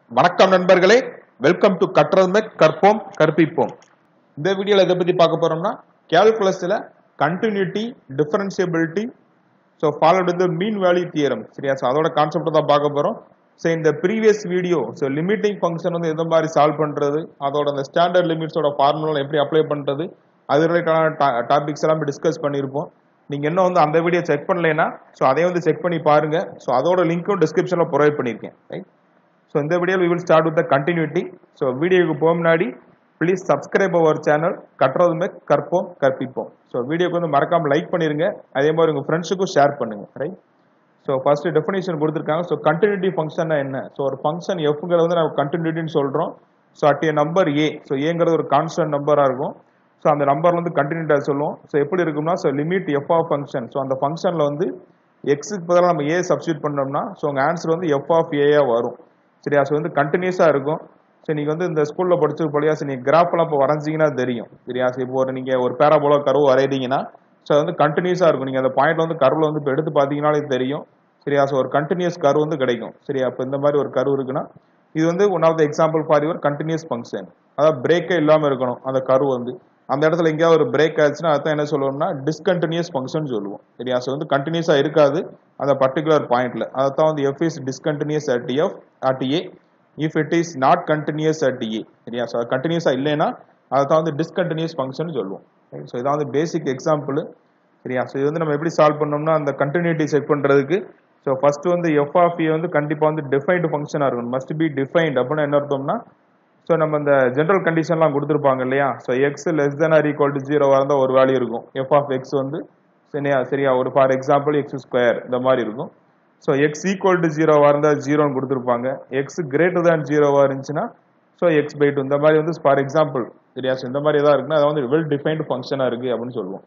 வணக்கம் நண்பர்களே welcome to கற்றல்மெக் கற்போம் கற்பிப்போம் இந்த வீடியோல எதை பத்தி பார்க்க போறோம்னா கேல்குலஸ்ல continuity differentiability so followed with mean value theorem சரியா ஸோ அதோட கான்செப்ட் தான் பார்க்க போறோம் ஸோ இந்த previous video so limiting function வந்து எந்த மாதிரி சால்வ் பண்றது அதோட அந்த ஸ்டாண்டர்ட் லிமிட்ஸோட ஃபார்முலா எப்படி அப்ளை பண்றது அது ரிலேட்டடான டாபிக்ஸ் எல்லாம் டிஸ்கஸ் பண்ணியிருப்போம் நீங்க இன்னும் வந்து அந்த வீடியோ செக் பண்ணலைன்னா ஸோ அதையும் வந்து செக் பண்ணி பாருங்க ஸோ அதோட லிங்க்கும் டிஸ்கிரிப்ஷனில் ப்ரொவைட் பண்ணியிருக்கேன் ரைட் ஸோ இந்த video we will start with the continuity so வீடியோக்கு போக முன்னாடி ப்ளீஸ் சப்ஸ்கிரைப் அவர் சேனல் கட்டுறதுமே கற்போம் கற்பிப்போம் ஸோ வீடியோக்கு வந்து மறக்காம லைக் பண்ணிருங்க அதே மாதிரி உங்க ஃப்ரெண்ட்ஸுக்கும் ஷேர் பண்ணுங்க ரைட் ஸோ ஃபர்ஸ்ட் டெஃபினேஷன் கொடுத்துருக்காங்க ஸோ கண்டினியூட்டி ஃபங்க்ஷன் என்ன ஸோ ஒரு ஃபங்க்ஷன் எஃப்ங்கிறது வந்து நம்ம கண்டினியூட்டின்னு சொல்றோம் so at A number A so ஏங்கிறது ஒரு கான்ஸ்டன்ட் நம்பராக இருக்கும் ஸோ அந்த நம்பர் வந்து கண்டினியூட்டா சொல்லுவோம் ஸோ எப்படி இருக்கும்னா so limit F of function so அந்த ஃபங்க்ஷன்ல வந்து எக்ஸுக்கு பதிலாக நம்ம ஏ சப்ஸ்டியூட் பண்ணோம்னா ஸோ உங்க ஆன்சர் வந்து எஃப் ஆஃப் ஏயா வரும் சரியா ஸோ வந்து கண்டினியூஸா இருக்கும் ஸோ நீங்க வந்து இந்த ஸ்கூல்ல படிச்சு போலியா ஸோ நீங்க கிராஃப்லாம் இப்போ வரைஞ்சிங்கன்னா தெரியும் சரியா ஸோ இப்போ ஒரு நீங்க ஒரு பேராபோலா கருவு வரைகிறீங்கன்னா ஸோ அது வந்து கண்டினியூஸா இருக்கும் நீங்க அந்த பாயிண்ட்ல வந்து கருவில் வந்து இப்போ எடுத்து பார்த்தீங்கன்னாலே தெரியும் சரியா ஸோ ஒரு கண்டினியூஸ் கரு வந்து கிடைக்கும் சரியா அப்போ இந்த மாதிரி ஒரு கரு இருக்குன்னா இது வந்து one of the example for your continuous function அதாவது பிரேக்கே இல்லாமல் இருக்கணும் அந்த கரு வந்து அந்த இடத்துல எங்கேயாவது ஒரு பிரேக் ஆச்சுன்னா அதான் என்ன சொல்லுவோம்னா டிஸ்கண்டினியூஸ் ஃபங்க்ஷன் சொல்லுவோம் சரியா ஸோ வந்து கண்டினியூஸா இருக்காது அந்த பர்டிகுலர் பாயிண்ட்ல அதான் வந்து F is discontinuous at F at A if it is not continuous at A சரியா ஸோ கண்டினியூஸா இல்லைன்னா அதான் வந்து டிஸ்கண்டினியூஸ் ஃபங்க்ஷன் சொல்லுவோம் ஸோ இதான் வந்து பேசிக் எக்ஸாம்பிள் சரியா ஸோ இது வந்து நம்ம எப்படி சால்வ் பண்ணோம்னா அந்த கண்டினியூட்டி செக் பண்றதுக்கு ஸோ ஃபர்ஸ்ட் வந்து எஃப் ஆஃப் ஏ வந்து கண்டிப்பா வந்து டிஃபைன்டு ஃபங்க்ஷனா இருக்கணும் மஸ்ட் பி டிஃபைன்ட் அப்படின்னு என்ன அர்த்தம்னா ஸோ நம்ம இந்த ஜென்ரல் கண்டிஷன்லாம் கொடுத்துருப்பாங்க இல்லையா so X less than or equal to ஜீரோவாக இருந்தால் ஒரு வேல்யூ இருக்கும் எஃப் ஆஃப் எக்ஸ் வந்து சரியா சரியா ஒரு ஃபார் எக்ஸாம்பிள் எக்ஸ் ஸ்கொயர் இந்த மாதிரி இருக்கும் ஸோ எக்ஸ் ஈக்குவல் டு ஜீரோவாக இருந்தால் ஜீரோன்னு கொடுத்துருப்பாங்க எக்ஸ் கிரேட்டர் தேன் ஜீரோவாக இருந்துச்சுன்னா ஸோ எக்ஸ் பை டூ இந்த மாதிரி வந்து ஃபார் எக்ஸாம்பிள் சரியா ஸோ இந்த மாதிரி ஏதாவது இருக்குன்னா அது வந்து வெல் டிஃபைன்டு ஃபங்க்ஷனாக இருக்கு அப்படின்னு சொல்லுவோம்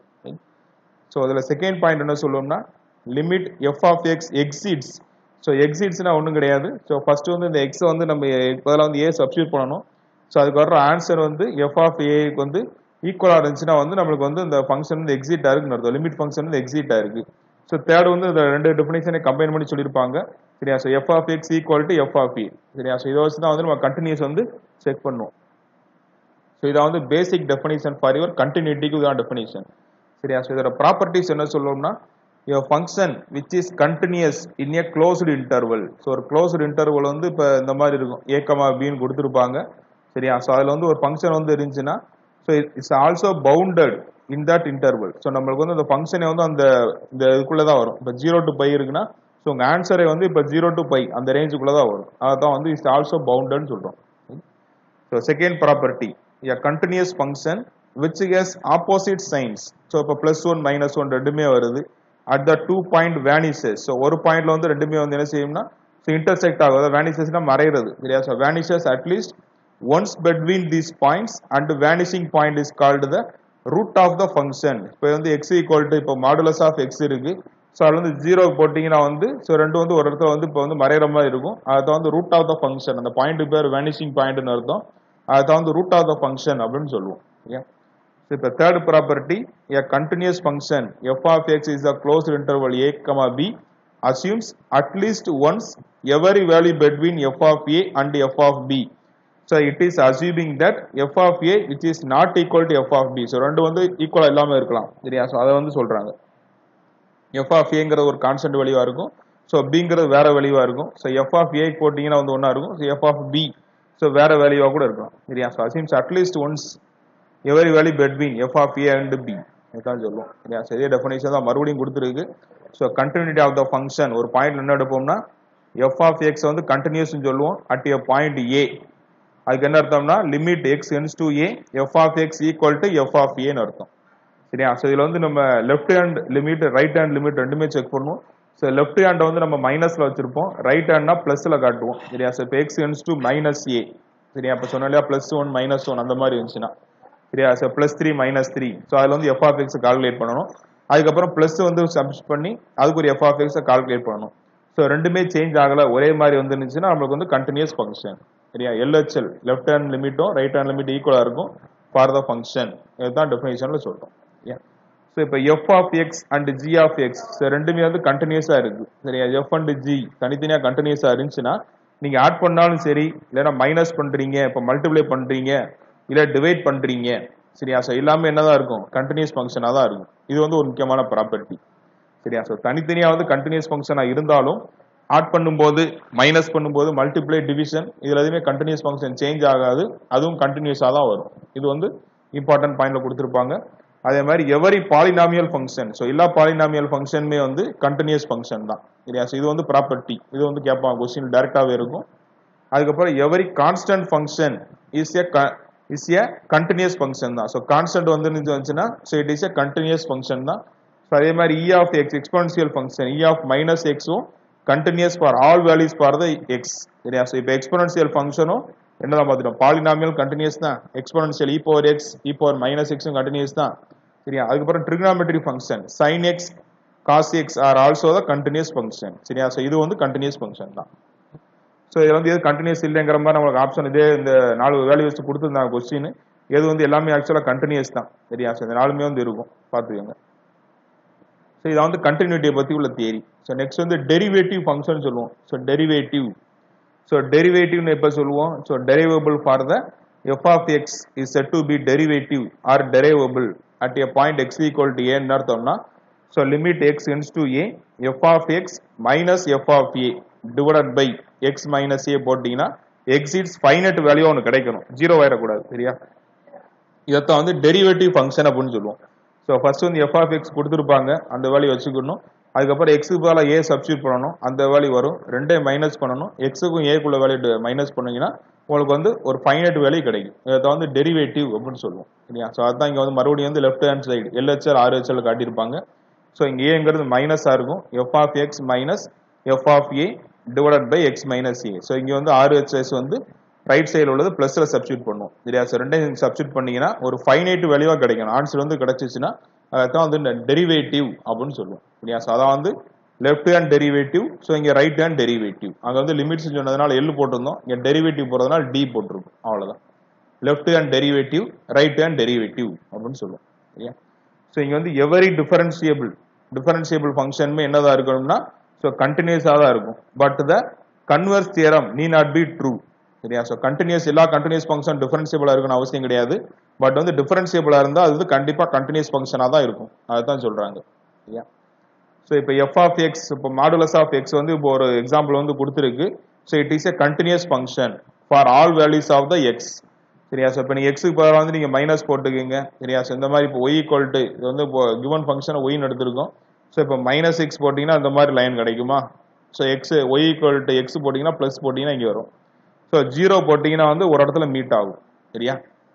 ஸோ அதில் செகண்ட் பாயிண்ட் என்ன சொல்லுவோம்னா limit F of X exists so எக்ஸிட்ஸ்னா ஒன்றும் கிடையாது ஸோ ஃபர்ஸ்ட் வந்து இந்த எக்ஸை வந்து நம்ம பதிலாக வந்து ஏ சப்ஸ்டியூட் பண்ணணும் ஸோ அதுக்கு வர்ற ஆன்சர் வந்து எஃப் ஆஃப் ஏக்கு வந்து ஈக்குவலாக இருந்துச்சுன்னா வந்து நம்மளுக்கு வந்து இந்த ஃபங்க்ஷன் வந்து எக்ஸிட் இருக்குன்னு அர்த்தம் லிமிட் ஃபங்க்ஷன் வந்து எக்ஸிட் இருக்கு ஸோ தேர்ட் வந்து இந்த ரெண்டு டெஃபினேஷனை கம்பைன் பண்ணி சொல்லியிருப்பாங்க சரியா so F of X equal to F of A சரியா ஸோ இதை வச்சு தான் வந்து நம்ம கண்டினியூஸ் வந்து செக் பண்ணுவோம் ஸோ இதை வந்து பேசிக் டெஃபினேஷன் ஃபார் யுவர் கண்டினியூட்டிக்கு தான் டெஃபினேஷன் சரியா ஸோ இதோட ப்ராப்பர்ட்டிஸ் என்ன சொல்லுவோம்னா your function which is continuous in a closed interval so ஒரு closed interval வந்து இப்போ இந்த மாதிரி இருக்கும் ஏ கமா பின்னு கொடுத்துருப்பாங்க சரியா ஸோ அதில் வந்து ஒரு ஃபங்க்ஷன் வந்து இருந்துச்சுன்னா so it's also bounded in that interval so நம்மளுக்கு வந்து அந்த ஃபங்க்ஷனே வந்து அந்த இந்த இதுக்குள்ளே தான் வரும் இப்போ ஜீரோ டு பை இருக்குன்னா ஸோ உங்கள் ஆன்சரே வந்து இப்போ ஜீரோ டு பை அந்த ரேஞ்சுக்குள்ளே தான் வரும் அதுதான் வந்து இட்ஸ் ஆல்சோ பவுண்டட்னு சொல்கிறோம் so second property a continuous function which has opposite signs so இப்போ ப்ளஸ் ஒன் மைனஸ் ஒன் ரெண்டுமே வருது at the two point vanishes so ஒரு பாயிண்ட்ல வந்து ரெண்டுமே வந்து என்ன செய்யும்னா ஸோ இன்டர்செக்ட் ஆகும் அதாவது வேனிசஸ்னா மறைகிறது சரியா so vanishes at least once between these points and vanishing point is called the root of the function இப்போ வந்து எக்ஸ் ஈக்குவல் டு இப்போ மாடுலஸ் ஆஃப் எக்ஸ் இருக்கு ஸோ அதில் வந்து ஜீரோ போட்டிங்கன்னா வந்து ஸோ ரெண்டு வந்து ஒரு இடத்துல வந்து இப்போ வந்து மறைகிற மாதிரி இருக்கும் அதை வந்து ரூட் ஆஃப் த ஃபங்க்ஷன் அந்த பாயிண்ட் பேர் வேனிஷிங் பாயிண்ட்னு அர்த்தம் அதை வந்து ரூட் ஆஃப் த ஃபங்க்ஷன் அப்படின்னு சொல்லுவோம் ஓகே So, இப்போ third property a continuous function f of x is a closed interval a comma b assumes at least once every value between f of a and f of b so it is assuming that f of a which is not equal to f of b so ரெண்டு வந்து ஈக்குவலா இல்லாம இருக்கலாம் சரியா so அதை வந்து சொல்றாங்க f of a ஒரு கான்ஸ்டன்ட் வேல்யூவா இருக்கும் ஸோ பிங்கிறது வேற வேல்யூவா இருக்கும் ஸோ f of a போட்டீங்கன்னா வந்து ஒன்றா இருக்கும் so f of b so வேற வேல்யூவா கூட இருக்கலாம் சரியா so assumes at least once every value between F of A and B இதுதான் சொல்லுவோம் சரியா சரியா டெஃபினேஷன் தான் மறுபடியும் கொடுத்துருக்கு so continuity of the function ஒரு பாயிண்ட் என்ன எடுப்போம்னா எஃப் ஆஃப் எக்ஸ் வந்து கண்டினியூஸ்னு சொல்லுவோம் அட் எ பாயிண்ட் ஏ அதுக்கு என்ன அர்த்தம்னா limit X tends to A F of X equal to F of ஏன்னு அர்த்தம் சரியா ஸோ இதில் வந்து நம்ம left hand limit right hand limit ரெண்டுமே செக் பண்ணுவோம் ஸோ லெஃப்ட் ஹேண்டை வந்து நம்ம மைனஸ்ல வச்சிருப்போம் ரைட் ஹேண்ட்னா பிளஸ்ல காட்டுவோம் சரியா ஸோ இப்போ X tends to minus A சரியா இப்போ சொன்னா இல்லையா பிளஸ் ஒன் மைனஸ் ஒன் அந்த மாதிரி இருந்துச்சுன்னா சரியா so plus three minus three so அதில் வந்து எஃப் ஆஃப் எக்ஸ் கால்குலேட் பண்ணணும் அதுக்கப்புறம் ப்ளஸ் வந்து சப்ஸ்ட் பண்ணி அதுக்கு ஒரு எஃப் ஆஃப் எக்ஸை கால்குலேட் பண்ணணும் ஸோ ரெண்டுமே சேஞ்ச் ஆகல ஒரே மாதிரி வந்துருந்துச்சுன்னா நம்மளுக்கு வந்து கண்டினியூஸ் ஃபங்க்ஷன் சரியா எல்ஹெச்எல் லெஃப்ட் ஹேண்ட் லிமிட்டும் ரைட் ஹேண்ட் லிமிட் ஈக்குவலாக இருக்கும் ஃபார் த ஃபங்க்ஷன் இதுதான் டெஃபினேஷனில் சொல்கிறோம் ஸோ இப்போ F of X and G of X ரெண்டுமே வந்து கண்டினியூஸாக இருக்கு சரியா எஃப் அண்ட் ஜி தனித்தனியாக கண்டினியூஸாக இருந்துச்சுன்னா நீங்க ஆட் பண்ணாலும் சரி இல்லைன்னா மைனஸ் பண்றீங்க இப்போ மல்டிப்ளை பண்றீங்க இல்ல டிவைட் பண்றீங்க சரியா ஸோ எல்லாமே என்னதான் இருக்கும் கண்டினியூஸ் ஃபங்க்ஷனாக தான் இருக்கும் இது வந்து ஒரு முக்கியமான ப்ராப்பர்ட்டி சரியா ஸோ தனித்தனியாக வந்து கண்டினியூஸ் ஃபங்க்ஷனாக இருந்தாலும் ஆட் பண்ணும்போது மைனஸ் பண்ணும்போது மல்டிப்ளை டிவிஷன் இதுல எதுவுமே கண்டினியூஸ் ஃபங்க்ஷன் சேஞ்ச் ஆகாது அதுவும் கண்டினியூஸாக தான் வரும் இது வந்து இம்பார்ட்டன்ட் பாயிண்ட்ல கொடுத்துருப்பாங்க அதே மாதிரி எவரி பாலினாமியல் ஃபங்க்ஷன் ஸோ எல்லா பாலினாமியல் ஃபங்க்ஷனுமே வந்து கண்டினியூஸ் ஃபங்க்ஷன் தான் சரியா ஸோ இது வந்து ப்ராப்பர்ட்டி இது வந்து கேட்பாங்க கொஸ்டின் டேரெக்டாகவே இருக்கும் அதுக்கப்புறம் every constant function is a is a continuous function தான் ஸோ கான்ஸ்டன்ட் வந்து வந்துச்சுன்னா so it is a continuous function தான் ஸோ அதே மாதிரி E of X exponential function E of minus எக்ஸும் continuous for all values for the X சரியா so இப்போ exponential ஃபங்க்ஷனும் என்னதான் பார்த்துட்டோம் பாலினாமியல் கண்டினியூஸ் தான் exponential E power X E power minus எக்ஸும் கண்டினியூஸ் தான் சரியா அதுக்கப்புறம் trigonometry function sine x cos X are also the continuous function சரியா ஸோ இது வந்து கண்டினியூஸ் ஃபங்க்ஷன் தான் ஸோ இது வந்து எது கண்டினியூஸ் இல்லைங்கிற மாதிரி நம்மளுக்கு ஆப்ஷன் இதே இந்த நாலு வேல்யூஸ் கொடுத்துருந்தாங்க கொஸ்டின் எது வந்து எல்லாமே ஆக்சுவலாக கண்டினியூஸ் தான் சரியா ஸோ இந்த நாலுமே வந்து இருக்கும் பார்த்துக்கோங்க ஸோ இதை வந்து கண்டினியூட்டியை பற்றி உள்ள தியரி ஸோ நெக்ஸ்ட் வந்து டெரிவேட்டிவ் ஃபங்க்ஷன் சொல்லுவோம் ஸோ டெரிவேட்டிவ் ஸோ டெரிவேட்டிவ்னு எப்போ சொல்லுவோம் so derivable for the F of X is set to be derivative or derivable at a point X equal to ஏன்னு அர்த்தம்னா so limit X tends to A F of X minus F of A divided by X minus A போட்டிங்கன்னா X it's finite value ஒன்று கிடைக்கணும் zero ஆயிடக்கூடாது சரியா இதைத்தான் வந்து derivative function அப்படின்னு சொல்லுவோம் ஸோ ஃபர்ஸ்ட் வந்து எஃப் ஆஃப் எக்ஸ் கொடுத்துருப்பாங்க அந்த வேல்யூ வச்சுக்கணும் அதுக்கப்புறம் எக்ஸுக்கு பதிலாக ஏ சப்ஸ்டியூட் பண்ணணும் அந்த வேல்யூ வரும் ரெண்டையும் மைனஸ் பண்ணணும் எக்ஸுக்கும் ஏக்குள்ள வேல்யூ மைனஸ் பண்ணீங்கன்னா உங்களுக்கு வந்து ஒரு ஃபைனட் வேல்யூ கிடைக்கும் இதை வந்து டெரிவேட்டிவ் அப்படின்னு சொல்லுவோம் சரியா ஸோ அதான் இங்கே வந்து மறுபடியும் வந்து left hand side LHL RHL காட்டியிருப்பாங்க ஸோ இங்கே ஏங்கிறது மைனஸாக இருக்கும் F of X minus F of A divided by X minus A so இங்கே வந்து ஆர்ஹெச்எஸ் வந்து ரைட் சைடில் உள்ளது ப்ளஸ்ல சப்ஸ்டியூட் பண்ணுவோம் சரியா ஸோ ரெண்டையும் சப்ஸ்டியூட் பண்ணீங்கன்னா ஒரு ஃபைனைட் வேல்யூவாக கிடைக்கும் ஆன்சர் வந்து கிடைச்சிச்சுன்னா அதான் வந்து டெரிவேட்டிவ் அப்படின்னு சொல்லுவோம் சரியா ஸோ அதான் வந்து லெஃப்ட் ஹேண்ட் டெரிவேட்டிவ் ஸோ இங்கே ரைட் ஹேண்ட் டெரிவேட்டிவ் அங்கே வந்து லிமிட்ஸ் சொன்னதுனால எல் போட்டிருந்தோம் இங்கே டெரிவேட்டிவ் போகிறதுனால டி போட்டிருக்கும் அவ்வளோதான் left hand derivative right hand derivative அப்படின்னு சொல்லுவோம் சரியா ஸோ இங்கே வந்து எவரி டிஃபரன்சியபிள் டிஃபரன்சியபிள் ஃபங்க்ஷனுமே என்னதான் இருக்கணும்னா ஸோ கண்டினியூஸாக தான் இருக்கும் but the converse theorem need not be true சரியா ஸோ கண்டினியூஸ் எல்லா கண்டினியூஸ் ஃபங்க்ஷன் டிஃபரன்சியபிளாக இருக்கணும் அவசியம் கிடையாது பட் வந்து டிஃபரன்சியபிளாக இருந்தால் அது வந்து கண்டிப்பாக கண்டினியூஸ் ஃபங்க்ஷனாக தான் இருக்கும் அதுதான் சொல்கிறாங்க சரியா ஸோ இப்போ எஃப் ஆஃப் எக்ஸ் இப்போ மாடுலஸ் ஆஃப் எக்ஸ் வந்து இப்போ ஒரு எக்ஸாம்பிள் வந்து கொடுத்துருக்கு so it is a continuous function for all values of the X சரியா ஸோ இப்போ நீங்கள் எக்ஸுக்கு பதிலாக வந்து நீங்கள் மைனஸ் போட்டுக்கோங்க சரியா ஸோ இந்த மாதிரி இப்போ ஒய் ஈக்குவல்ட்டு இது வந்து இப்போ கிவன் ஃபங்க்ஷனை ஒய்னு எடுத்திருக்கோம் ஸோ இப்போ மைனஸ் எக்ஸ் போட்டிங்கன்னா இந்த மாதிரி லைன் கிடைக்குமா so X Y equal to X போட்டிங்கன்னா ப்ளஸ் போட்டிங்கன்னா இங்கே வரும் ஸோ ஜீரோ போட்டிங்கன்னா வந்து ஒரு இடத்துல மீட் ஆகும் சரியா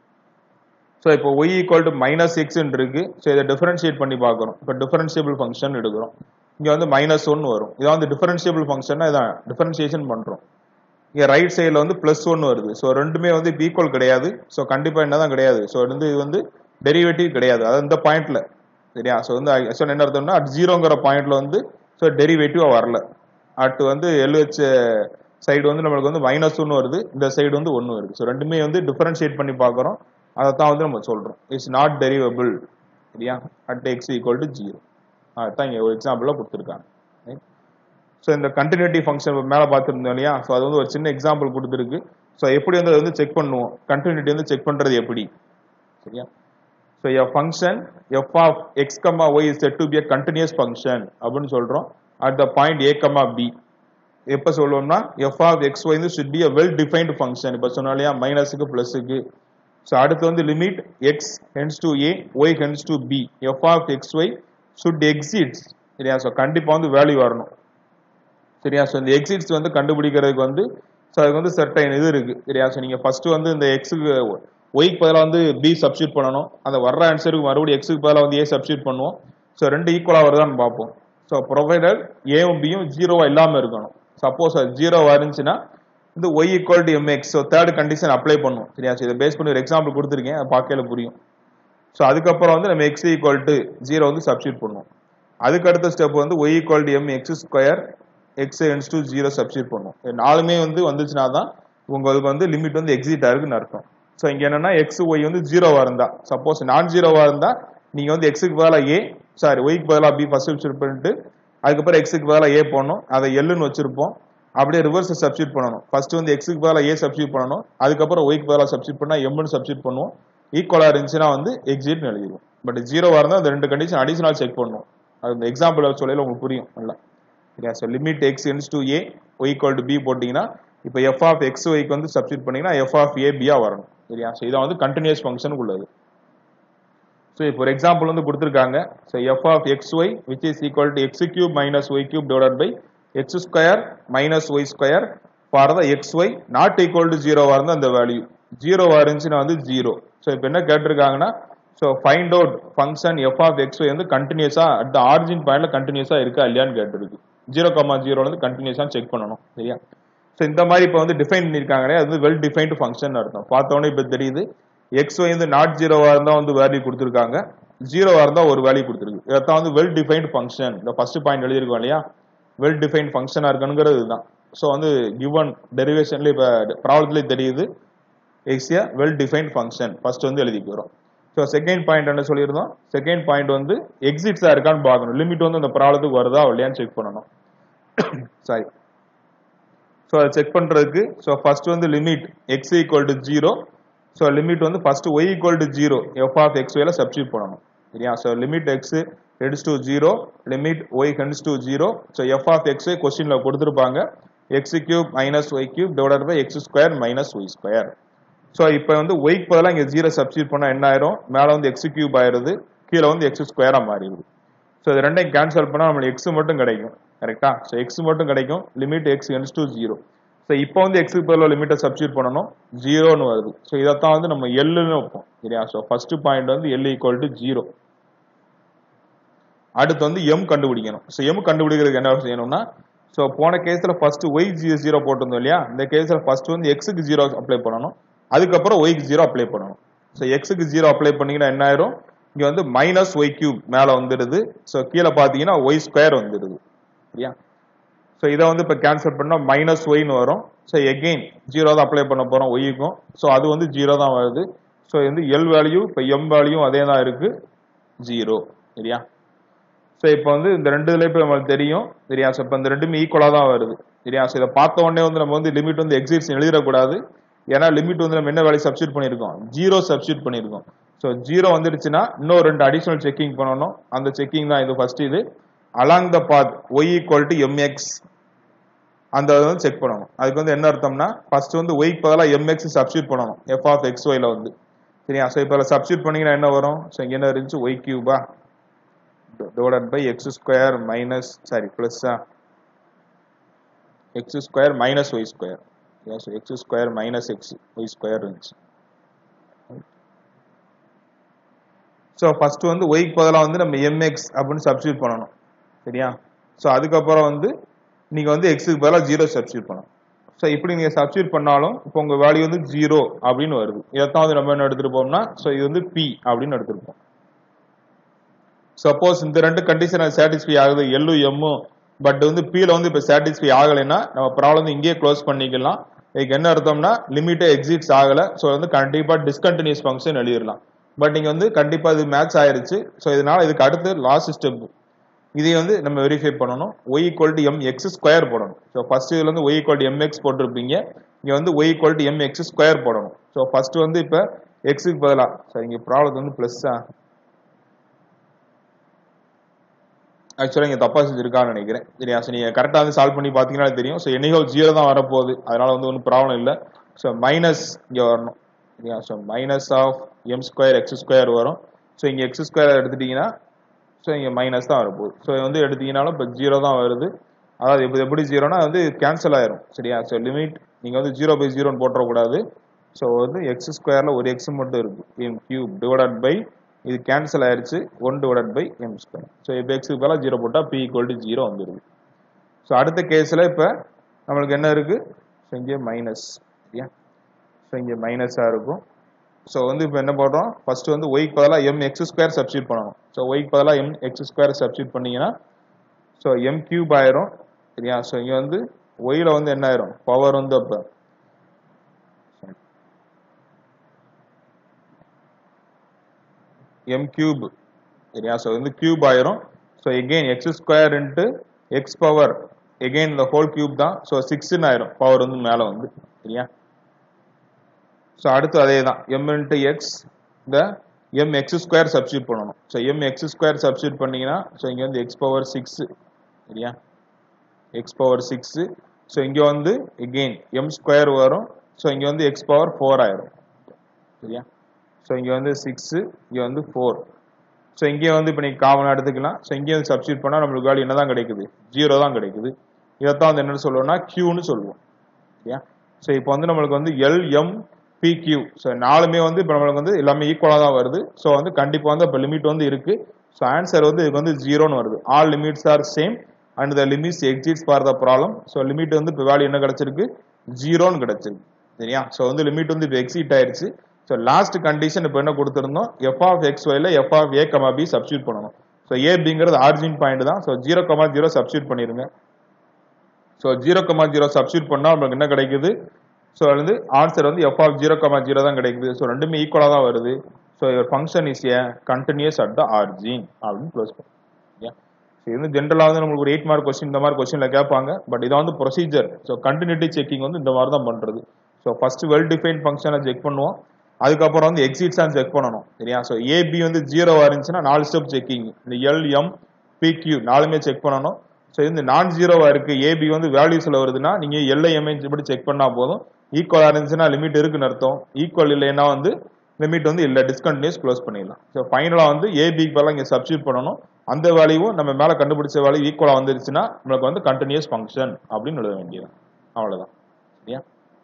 ஸோ இப்போ ஒய் ஈக்குவல் டு மைனஸ் எக்ஸ்ன்னு இருக்கு ஸோ இதை டிஃபரன்ஷியேட் பண்ணி பார்க்குறோம் இப்போ டிஃபரன்ஷியபிள் ஃபங்க்ஷன் எடுக்கிறோம் இங்கே வந்து மைனஸ் ஒன் வரும் இதான் வந்து டிஃபரன்ஷியபிள் ஃபங்க்ஷன் இதான் டிஃபரன்ஷியேஷன் பண்ணுறோம் இங்கே ரைட் சைடில் வந்து ப்ளஸ் ஒன் வருது ஸோ ரெண்டுமே வந்து ஈக்குவல் கிடையாது ஸோ கண்டிப்பாக என்ன தான் கிடையாது ஸோ வந்து இது வந்து டெரிவேட்டிவ் கிடையாது அது இந்த பாயிண்ட்ல சரியா ஸோ வந்து ஸோ என்ன அர்த்தம்னா அட் ஜீரோங்கிற பாயிண்ட்ல வந்து ஸோ டெரிவேட்டிவ் வரல அட் வந்து எல்ஹெச் சைடு வந்து நம்மளுக்கு வந்து மைனஸ் ஒன்று வருது இந்த சைடு வந்து ஒன்று வருது ஸோ ரெண்டுமே வந்து டிஃபரன்ஷியேட் பண்ணி பார்க்குறோம் அதை தான் வந்து நம்ம சொல்கிறோம் இட்ஸ் நாட் டெரிவபிள் சரியா at X equal to zero அதுதான் இங்கே ஒரு எக்ஸாம்பிளாக கொடுத்துருக்காங்க ஸோ இந்த கண்டினியூட்டி ஃபங்க்ஷன் மேலே பார்த்துருந்தோம் இல்லையா ஸோ அது வந்து ஒரு சின்ன எக்ஸாம்பிள் கொடுத்துருக்கு ஸோ எப்படி வந்து அதை வந்து செக் பண்ணுவோம் கண்டினியூட்டி வந்து செக் பண்ணுறது எப்படி சரியா so a function f of x comma y is set to be a continuous function அப்படின்னு சொல்கிறோம் at the point a comma b எப்போ சொல்லுவோம்னா எஃப் ஆஃப் எக்ஸ் ஒய் வந்து should be a well defined function இப்போ சொன்னா இல்லையா மைனஸுக்கு ப்ளஸுக்கு ஸோ அடுத்து வந்து limit x tends to a y tends to b f of x y should exists சரியா ஸோ கண்டிப்பாக வந்து வேல்யூ வரணும் சரியா ஸோ இந்த எக்ஸிட்ஸ் வந்து கண்டுபிடிக்கிறதுக்கு வந்து ஸோ அதுக்கு வந்து சர்டைன் இது இருக்கு சரியா ஸோ நீங்கள் ஃபர்ஸ்ட் வந்து இந்த எக்ஸுக்கு ஒய்க்கு பதிலாக வந்து பி சப்ஸ்டியூட் பண்ணணும் அந்த வர்ற ஆன்சருக்கு மறுபடியும் எக்ஸுக்கு பதிலாக வந்து ஏ சப்ஸ்டியூட் பண்ணுவோம் ஸோ ரெண்டு ஈக்குவலாக வருதான்னு பார்ப்போம் ஸோ ப்ரொவைடர் ஏவும் பியும் ஜீரோவா இல்லாமல் இருக்கணும் சப்போஸ் அது ஜீரோவா இருந்துச்சுன்னா இந்த y equal to m x so third condition apply பண்ணும் சரியா ஸோ இதை பேஸ் பண்ணி ஒரு எக்ஸாம்பிள் கொடுத்துருக்கேன் அதை பார்க்கல புரியும் ஸோ அதுக்கப்புறம் வந்து நம்ம எக்ஸ் ஈக்குவல் டு ஜீரோ வந்து சப்ஸ்டியூட் பண்ணுவோம் அதுக்கு அடுத்த ஸ்டெப் வந்து y equal to m x square x tends to zero substitute பண்ணுவோம் இது நாலுமே வந்து வந்துச்சுன்னா தான் உங்களுக்கு வந்து லிமிட் வந்து எக்ஸிட் ஆகுதுன்னு அர்த்தம் ஸோ இங்க என்னன்னா எக்ஸ் ஒய் வந்து ஜீரோவா இருந்தா சப்போஸ் நான் ஜீரோவா இருந்தா நீங்க வந்து எக்ஸுக்கு பதிலாக ஏ சாரி ஒய்க்கு பதிலாக பி ஃபர்ஸ்ட் சப்ஸ்டியூட் பண்ணிட்டு அதுக்கப்புறம் எக்ஸுக்கு பதிலாக ஏ போடணும் அதை எல்லுன்னு வச்சிருப்போம் அப்படியே ரிவர்ஸ் சப்ஸ்டியூட் பண்ணணும் ஃபர்ஸ்ட் வந்து எக்ஸுக்கு பதிலாக ஏ சப்ஸ்டியூட் பண்ணணும் அதுக்கப்புறம் ஒய்க்கு பதிலாக சப்ஸ்டியூட் பண்ணா எம்னு சப்ஸ்டியூட் பண்ணுவோம் ஈக்குவலா இருந்துச்சுன்னா வந்து எக்ஸிட்னு எழுதிடுவோம் பட் ஜீரோவா இருந்தால் அந்த ரெண்டு கண்டிஷன் அடிஷனல் செக் பண்ணுவோம் அது இந்த எக்ஸாம்பிள் சொல்லையில உங்களுக்கு புரியும் நல்லா சரியா so limit X tends to a y equal to b போட்டிங்கன்னா இப்போ எஃப் ஆஃப் எக்ஸ் ஒய்க்கு வந்து சப்ஸ்டியூட் பண்ணீங்கன்னா எஃப் ஆஃப் ஏ பியா வரணும் சரியா ஸோ இதான் வந்து கண்டினியூஸ் ஃபங்க்ஷனுக்கு உள்ளது ஸோ இப்போ ஒரு எக்ஸாம்பிள் வந்து கொடுத்துருக்காங்க so F of x y which is equal to x cube minus y cube divide by x square minus y square for the x y not equal to ஜீரோவா இருந்தால் அந்த value ஜீரோவா இருந்துச்சுன்னா வந்து ஜீரோ ஸோ இப்போ என்ன கேட்டிருக்காங்கன்னா so find out function f of x y வந்து கண்டினியூஸா அட் ஆரிஜின் பாயிண்ட்ல கண்டினியூஸா இருக்கா இல்லையான்னு கேட்டிருக்கு ஜீரோ கமா ஜீரோ வந்து கண்டினியூஸா செக் பண்ணணும் சரியா ஸோ இந்த மாதிரி இப்போ வந்து டிஃபைன் பண்ணியிருக்காங்களே அது வந்து வெல் டிஃபைன்டு ஃபங்க்ஷன் அர்த்தம் பார்த்தோன்னே இப்போ தெரியுது எக்ஸ் ஒய் வந்து நாட் ஜீரோவா இருந்தால் வந்து வேல்யூ கொடுத்துருக்காங்க ஜீரோவா இருந்தால் ஒரு வேல்யூ கொடுத்துருக்கு இதான் வந்து வெல் டிஃபைன்டு ஃபங்க்ஷன் இந்த ஃபர்ஸ்ட் பாயிண்ட் எழுதியிருக்கோம் இல்லையா வெல் டிஃபைன் ஃபங்க்ஷனாக இருக்கணுங்கிறது இதுதான் ஸோ வந்து கிவன் டெரிவேஷன்ல இப்போ ப்ராப்ளத்துலேயே தெரியுது it's a well defined function first வந்து எழுதிக்கிறோம் ஸோ செகண்ட் பாயிண்ட் என்ன சொல்லியிருந்தோம் செகண்ட் பாயிண்ட் வந்து எக்ஸிட்ஸா இருக்கான்னு பார்க்கணும் லிமிட் வந்து அந்த ப்ராப்ளத்துக்கு வருதா இல்லையான்னு செக் பண்ணணும் சாரி ஸோ அதை செக் பண்றதுக்கு ஸோ ஃபர்ஸ்ட் வந்து limit x equal to zero so limit வந்து first y equal to zero f of x வேல சப்ஸ்டியூட் பண்ணணும் சரியா so limit x tends to zero limit y tends to zero so F of x கொஸ்டின்ல கொடுத்துருப்பாங்க x cube minus y cube divided by x square minus y square so இப்போ வந்து ஒய்க்கு பதிலாக இங்கே ஜீரோ சப்ஸ்டியூட் பண்ணால் என்ன ஆயிரும் மேலே வந்து எக்ஸ் கியூப் ஆயிருது கீழே வந்து எக்ஸ் ஸ்கொயராக மாறிடுது ஸோ இது ரெண்டையும் கேன்சல் பண்ணால் நம்மளுக்கு எக்ஸ் மட்டும் கிடைக்கும் கரெக்டா ஸோ எக்ஸ் மட்டும் கிடைக்கும் limit X tends to zero so இப்போ வந்து எக்ஸுக்கு பதிலாக லிமிட்டை சப்ஸ்டியூட் பண்ணணும் ஜீரோன்னு வருது ஸோ இதைத்தான் வந்து நம்ம எல்லுன்னு வைப்போம் சரியா ஸோ ஃபர்ஸ்ட் பாயிண்ட் வந்து எல் ஈக்குவல் டு ஜீரோ அடுத்து வந்து எம் கண்டுபிடிக்கணும் ஸோ எம் கண்டுபிடிக்கிறதுக்கு என்ன செய்யணும்னா ஸோ போன கேஸில் ஃபர்ஸ்ட் ஒய் ஜீரோ ஜீரோ போட்டிருந்தோம் இல்லையா இந்த கேஸில் ஃபர்ஸ்ட் வந்து எக்ஸுக்கு ஜீரோ அப்ளை பண்ணணும் அதுக்கப்புறம் ஒய்க்கு ஜீரோ அப்ளை பண்ணணும் ஸோ எக்ஸுக்கு ஜீரோ அப்ளை பண்ணீங்கன்னா என்ன ஆயிரும் இங்கே வந்து மைனஸ் ஒய் கியூப் மேலே வந்துடுது ஸோ கீழே பார்த்தீங்கன்னா ஒய் ஸ்கொயர் வந்துடுது சரியா ஸோ இதை வந்து இப்போ கேன்சல் பண்ணால் மைனஸ் ஒய்னு வரும் ஸோ எகெயின் ஜீரோ தான் அப்ளை பண்ண போகிறோம் ஒய்க்கும் ஸோ அது வந்து ஜீரோ தான் வருது ஸோ வந்து எல் வேல்யூ இப்போ எம் வேல்யூ அதே தான் இருக்கு ஜீரோ சரியா ஸோ இப்போ வந்து இந்த ரெண்டு இதுல இப்போ நம்மளுக்கு தெரியும் சரியா ஸோ இப்போ இந்த ரெண்டுமே ஈக்குவலாக தான் வருது சரியா ஸோ இதை பார்த்த உடனே வந்து நம்ம வந்து லிமிட் வந்து எக்ஸிட்ஸ் எழுதிடக்கூடாது ஏன்னா லிமிட் வந்து நம்ம என்ன வேல்யூ சப்ஸ்டியூட் பண்ணியிருக்கோம் ஜீரோ சப்ஸ்டியூட் பண்ணியிருக்கோம் ஸோ ஜீரோ வந்துடுச்சுன்னா இன்னும் ரெண்டு அடிஷனல் செக்கிங் பண்ணணும் அந்த செக்கிங் தான் இது ஃபர்ஸ்ட் இது along the path y equal to m x அந்த இதை வந்து செக் பண்ணணும் அதுக்கு வந்து என்ன அர்த்தம்னா ஃபர்ஸ்ட் வந்து ஒய்க்கு பதிலாக எம்எக்ஸ் சப்ஸ்டியூட் பண்ணணும் எஃப் ஆஃப் எக்ஸ் ஒய்ல வந்து சரியா ஸோ இப்போ சப்ஸ்டியூட் பண்ணீங்கன்னா என்ன வரும் ஸோ இங்கே என்ன இருந்துச்சு ஒய் கியூபா divided by x square minus sorry plus uh, x square minus y square yes x square minus x y square இருந்துச்சு ஸோ ஃபர்ஸ்ட் வந்து ஒய்க்கு பதிலாக வந்து நம்ம எம்எக்ஸ் அப்படின்னு சப்ஸ்டியூட் பண்ணணும் சரியா ஸோ அதுக்கப்புறம் வந்து நீங்க வந்து எக்ஸுக்கு பதிலாக ஜீரோ சப்ஸ்டியூட் பண்ணணும் ஸோ இப்படி நீங்க சப்ஸ்டியூட் பண்ணாலும் இப்போ உங்க வேல்யூ வந்து ஜீரோ அப்படின்னு வருது இதைத்தான் வந்து நம்ம என்ன எடுத்துருப்போம்னா ஸோ இது வந்து பி அப்படின்னு எடுத்திருப்போம் சப்போஸ் இந்த ரெண்டு கண்டிஷன் சாட்டிஸ்ஃபை ஆகுது எல்லு எம்மும் பட் வந்து பீல வந்து இப்போ சாட்டிஸ்ஃபை ஆகலைன்னா நம்ம ப்ராப்ளம் வந்து இங்கேயே க்ளோஸ் பண்ணிக்கலாம் இதுக்கு என்ன அர்த்தம்னா லிமிட்டே எக்ஸிட்ஸ் ஆகல ஸோ வந்து கண்டிப்பா டிஸ்கண்டினியூஸ் ஃபங்க்ஷன் எழுதிடலாம் பட் நீங்க வந்து கண்டிப்பா இது மேட்ச் ஆயிருச்சு ஸோ இதனால இதுக்கு அடுத்து லாஸ்ட் ஸ்டெப் இதை வந்து நம்ம வெரிஃபை பண்ணணும் y equal to m x square போடணும் ஸோ ஃபர்ஸ்ட் இதுல வந்து y equal to m x போட்டிருப்பீங்க இங்க வந்து y equal to m x square போடணும் ஸோ ஃபர்ஸ்ட் வந்து இப்போ எக்ஸுக்கு பதிலாக ஸோ இங்க ப்ராப்ளம் வந்து பிளஸ்ஸா ஆக்சுவலாக இங்கே தப்பா செஞ்சிருக்கான்னு நினைக்கிறேன் சரியா ஸோ நீங்கள் கரெக்டாக வந்து சால்வ் பண்ணி பார்த்தீங்கன்னா தெரியும் ஸோ என்னைக்கோ ஜீரோ தான் வரப்போகுது அதனால வந்து ஒன்றும் ப்ராப்ளம் இல்லை ஸோ மைனஸ் இங்கே வரணும் சரியா so minus of m square x square வரும் ஸோ இங்கே எக்ஸ் ஸ்கொயர் எடுத்துட்டீங்கன்னா ஸோ இங்கே மைனஸ் தான் வரப்போகுது ஸோ வந்து எடுத்தீங்கனாலும் இப்போ ஜீரோ தான் வருது அதாவது இப்போ எப்படி ஜீரோனா வந்து கேன்சல் ஆயிரும் சரியா ஸோ லிமிட் நீங்கள் வந்து ஜீரோ பை ஜீரோன்னு போட்டுறக்கூடாது ஸோ வந்து எக்ஸ் ஸ்கொயரில் ஒரு எக்ஸ் மட்டும் இருக்கு எம் கியூப் டிவைடட் பை இது கேன்சல் ஆயிருச்சு one divided by m square so இப்போ எக்ஸுக்கு பதிலாக ஜீரோ போட்டால் பி ஈக்குவல் டு ஜீரோ வந்துருது ஸோ அடுத்த கேஸில் இப்போ நம்மளுக்கு என்ன இருக்கு ஸோ இங்கே மைனஸ் சரியா ஸோ இங்கே மைனஸாக இருக்கும் ஸோ வந்து இப்போ என்ன போடுறோம் ஃபர்ஸ்ட் வந்து ஒய்க்கு பதிலாக எம் எக்ஸ் ஸ்கொயர் சப்ஸ்டியூட் பண்ணணும் ஸோ ஒய்க்கு பதிலாக எம் எக்ஸ் ஸ்கொயர் சப்ஸ்டியூட் பண்ணீங்கன்னா ஸோ எம் கியூப் ஆயிரும் சரியா ஸோ இங்கே வந்து ஒய்ல வந்து என்ன ஆயிரும் பவர் வந்து அப்போ எம் கியூப் சரியா ஸோ வந்து கியூப் ஆயிரும் so again x square into x power again இந்த ஹோல் கியூப் தான் ஸோ சிக்ஸ்ன்னு ஆயிரும் பவர் வந்து மேலே வந்து சரியா ஸோ அடுத்து அதே தான் எம் இன்ட்டு எக்ஸ் இந்த எம் எக்ஸ் ஸ்கொயர் சப்ஸ்டியூட் பண்ணணும் so m x square substitute பண்ணீங்கன்னா ஸோ இங்கே வந்து எக்ஸ் பவர் சிக்ஸ் சரியா எக்ஸ் பவர் சிக்ஸ் ஸோ இங்கே வந்து எகெயின் எம் ஸ்கொயர் வரும் ஸோ இங்கே வந்து எக்ஸ் பவர் ஃபோர் ஆயிரும் சரியா ஸோ இங்கே வந்து சிக்ஸு இங்கே வந்து ஃபோர் ஸோ இங்கே வந்து இப்போ நீங்கள் காமனாக எடுத்துக்கலாம் ஸோ இங்கே வந்து சப்ஸ்டியூட் பண்ணால் நம்மளுக்கு வேல்யூ என்ன தான் கிடைக்குது ஜீரோ தான் கிடைக்குது இதைத்தான் வந்து என்னன்னு சொல்லுவோம்னா க்யூன்னு சொல்லுவோம் சரியா ஸோ இப்போ வந்து நம்மளுக்கு வந்து l m p q so நாலுமே வந்து இப்போ நம்மளுக்கு வந்து எல்லாமே ஈக்குவலாக தான் வருது ஸோ வந்து கண்டிப்பாக வந்து இப்போ லிமிட் வந்து இருக்கு ஸோ ஆன்சர் வந்து இதுக்கு வந்து ஜீரோன்னு வருது all limits are same and the limits exists for the problem so limit வந்து இப்போ வேல்யூ என்ன கிடைச்சிருக்கு ஜீரோன்னு கிடைச்சிருக்கு சரியா ஸோ வந்து லிமிட் வந்து இப்போ எக்ஸிட் ஆயிருச்சு ஸோ லாஸ்ட் கண்டிஷன் இப்போ என்ன கொடுத்துருந்தோம் எஃப் ஆஃப் எக்ஸ் ஒய்ல f of a comma b substitute பண்ணணும் ஸோ ஏபிங்கிறது ஆர்ஜின் பாயிண்ட் தான் so zero comma zero substitute பண்ணிருங்க so zero comma zero substitute பண்ணால் நம்மளுக்கு என்ன கிடைக்குது ஸோ வந்து ஆன்சர் வந்து F of zero comma zero தான் கிடைக்குது ஸோ ரெண்டுமே ஈக்குவலாக தான் வருது so your function is a continuous at the origin அப்படின்னு க்ளோஸ் பண்ணும் இது வந்து ஜென்ரலாக வந்து நம்மளுக்கு ஒரு எயிட் மார்க் கொஸ்டின் இந்த மாதிரி கொஸ்டின்ல கேட்பாங்க பட் இதான் வந்து ப்ரொசீஜர் ஸோ கண்டினியூட்டி செக்கிங் வந்து இந்த மாதிரி தான் பண்றது ஸோ ஃபர்ஸ்ட் வெல் டிஃபைன் ஃபங்க்ஷனை செக் பண்ணுவோம் அதுக்கப்புறம் வந்து எக்ஸிட்ஸான்னு செக் பண்ணணும் சரியா ஸோ ஏபி வந்து ஜீரோ இருந்துச்சுன்னா நாலு ஸ்டெப் செக்கிங் இந்த எல் எம் பிக்யூ நாலுமே செக் பண்ணணும் ஸோ இந்த நான் ஜீரோவா இருக்கு ஏபி வந்து வேல்யூஸ்ல வருதுன்னா நீங்க எல்ஐ எம்ஐ இப்படி செக் பண்ணா போதும் ஈக்குவலா இருந்துச்சுன்னா லிமிட் இருக்குன்னு அர்த்தம் ஈக்குவல் இல்லைன்னா வந்து லிமிட் வந்து இல்லை டிஸ்கண்டினியூஸ் க்ளோஸ் பண்ணிடலாம் ஸோ ஃபைனலாக வந்து ஏபிக்கு பதிலாக இங்கே சப்ஸ்டியூட் பண்ணணும் அந்த வேல்யூவும் நம்ம மேலே கண்டுபிடிச்ச வேல்யூ ஈக்குவலாக வந்துருச்சுன்னா நம்மளுக்கு வந்து கண்டினியூஸ் ஃபங்க்ஷன் அப்படின்னு எழுத வேண்டியது அவ்வளோதான் சரியா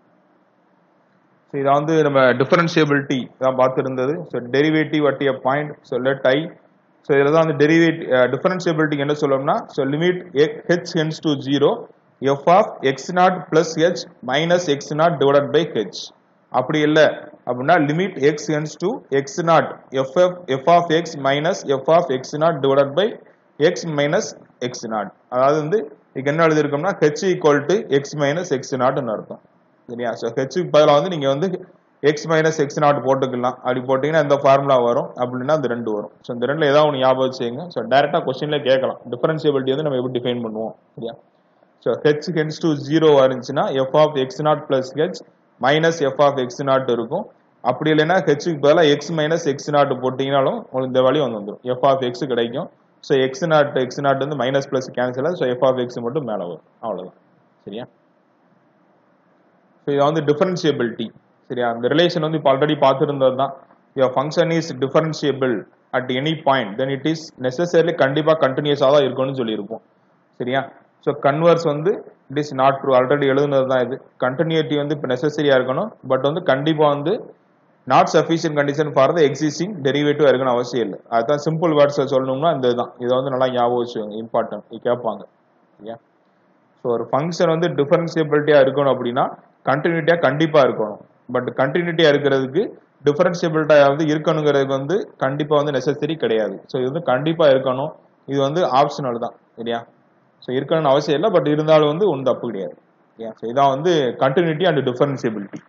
ஸோ இதை வந்து நம்ம டிஃபரன்ஷியபிலிட்டி தான் பார்த்துருந்தது so derivative at a point so let I so இதில் தான் வந்து டெரிவேட் டிஃபரன்ஷியபிலிட்டி என்ன சொல்லணும்னா so limit h tends to zero f of x naught plus h minus x naught divided by h அப்படி இல்லை அப்படின்னா limit x tends to x naught f f f of X minus F of x naught divided by X minus x naught அதாவது வந்து இதுக்கு என்ன எழுதிருக்கோம்னா H equal to x minus x நாட்னு அர்த்தம் சரியா ஸோ ஹெச்சுக்கு பதிலாக வந்து நீங்கள் வந்து எக்ஸ் மைனஸ் எக்ஸ் நாட் போட்டுக்கலாம் அப்படி போட்டிங்கன்னா இந்த ஃபார்முலா வரும் அப்படின்னா அந்த ரெண்டு வரும் ஸோ இந்த ரெண்டுல ஏதாவது ஒன்று ஞாபகம் வச்சுங்க ஸோ டேரெக்டாக கொஸ்டின்ல கேட்கலாம் டிஃபரன்சியபிலிட்டி வந்து நம்ம எப்படி டிஃபைன் பண்ணுவோம் சரியா so h tends to zero இருந்துச்சுன்னா f of x naught plus h minus F of x naught இருக்கும் அப்படி இல்லைன்னா ஹெச்சுக்கு பதிலாக எக்ஸ் மைனஸ் எக்ஸ் நாட் போட்டிங்கனாலும் உங்களுக்கு இந்த வழி வந்து வந்துடும் எஃப் ஆஃப் எக்ஸ் கிடைக்கும் so x naught x naught வந்து minus plus cancel so F of x மட்டும் மேலே வரும் அவ்வளோதான் சரியா ஸோ இது வந்து டிஃபரன்ஷியபிலிட்டி சரியா அந்த ரிலேஷன் வந்து இப்போ ஆல்ரெடி பார்த்துருந்தது தான் your function is differentiable at any point then it is necessarily கண்டிப்பாக கண்டினியூஸாக தான் இருக்கும்னு சொல்லியிருப்போம் சரியா ஸோ கன்வர்ஸ் வந்து it is not true already எழுதுனது தான் இது கண்டினியூட்டி வந்து இப்போ நெசசரியா இருக்கணும் பட் வந்து கண்டிப்பாக வந்து not sufficient condition for the existing derivative இருக்கணும் அவசியம் இல்லை அதுதான் சிம்பிள் வேர்ட்ஸ் சொல்லணும்னா இந்த இதுதான் இதை வந்து நல்லா ஞாபகம் வச்சுக்கோங்க இம்பார்ட்டன்ட் இது கேட்பாங்க சரியா ஸோ ஒரு ஃபங்க்ஷன் வந்து டிஃபரன்சியபிலிட்டியா இருக்கணும் அப்படின்னா கண்டினியூட்டியா கண்டிப்பா இருக்கணும் பட் கண்டினியூட்டியா இருக்கிறதுக்கு டிஃபரன்சியபிலிட்டியா வந்து இருக்கணுங்கிறதுக்கு வந்து கண்டிப்பா வந்து நெசசரி கிடையாது ஸோ இது வந்து கண்டிப்பா இருக்கணும் இது வந்து ஆப்ஷனல் தான் சரியா ஸோ இருக்கணும்னு அவசியம் இல்லை பட் இருந்தாலும் வந்து ஒன்றும் தப்பு கிடையாது சரியா ஸோ இதான் வந்து continuity and differentiability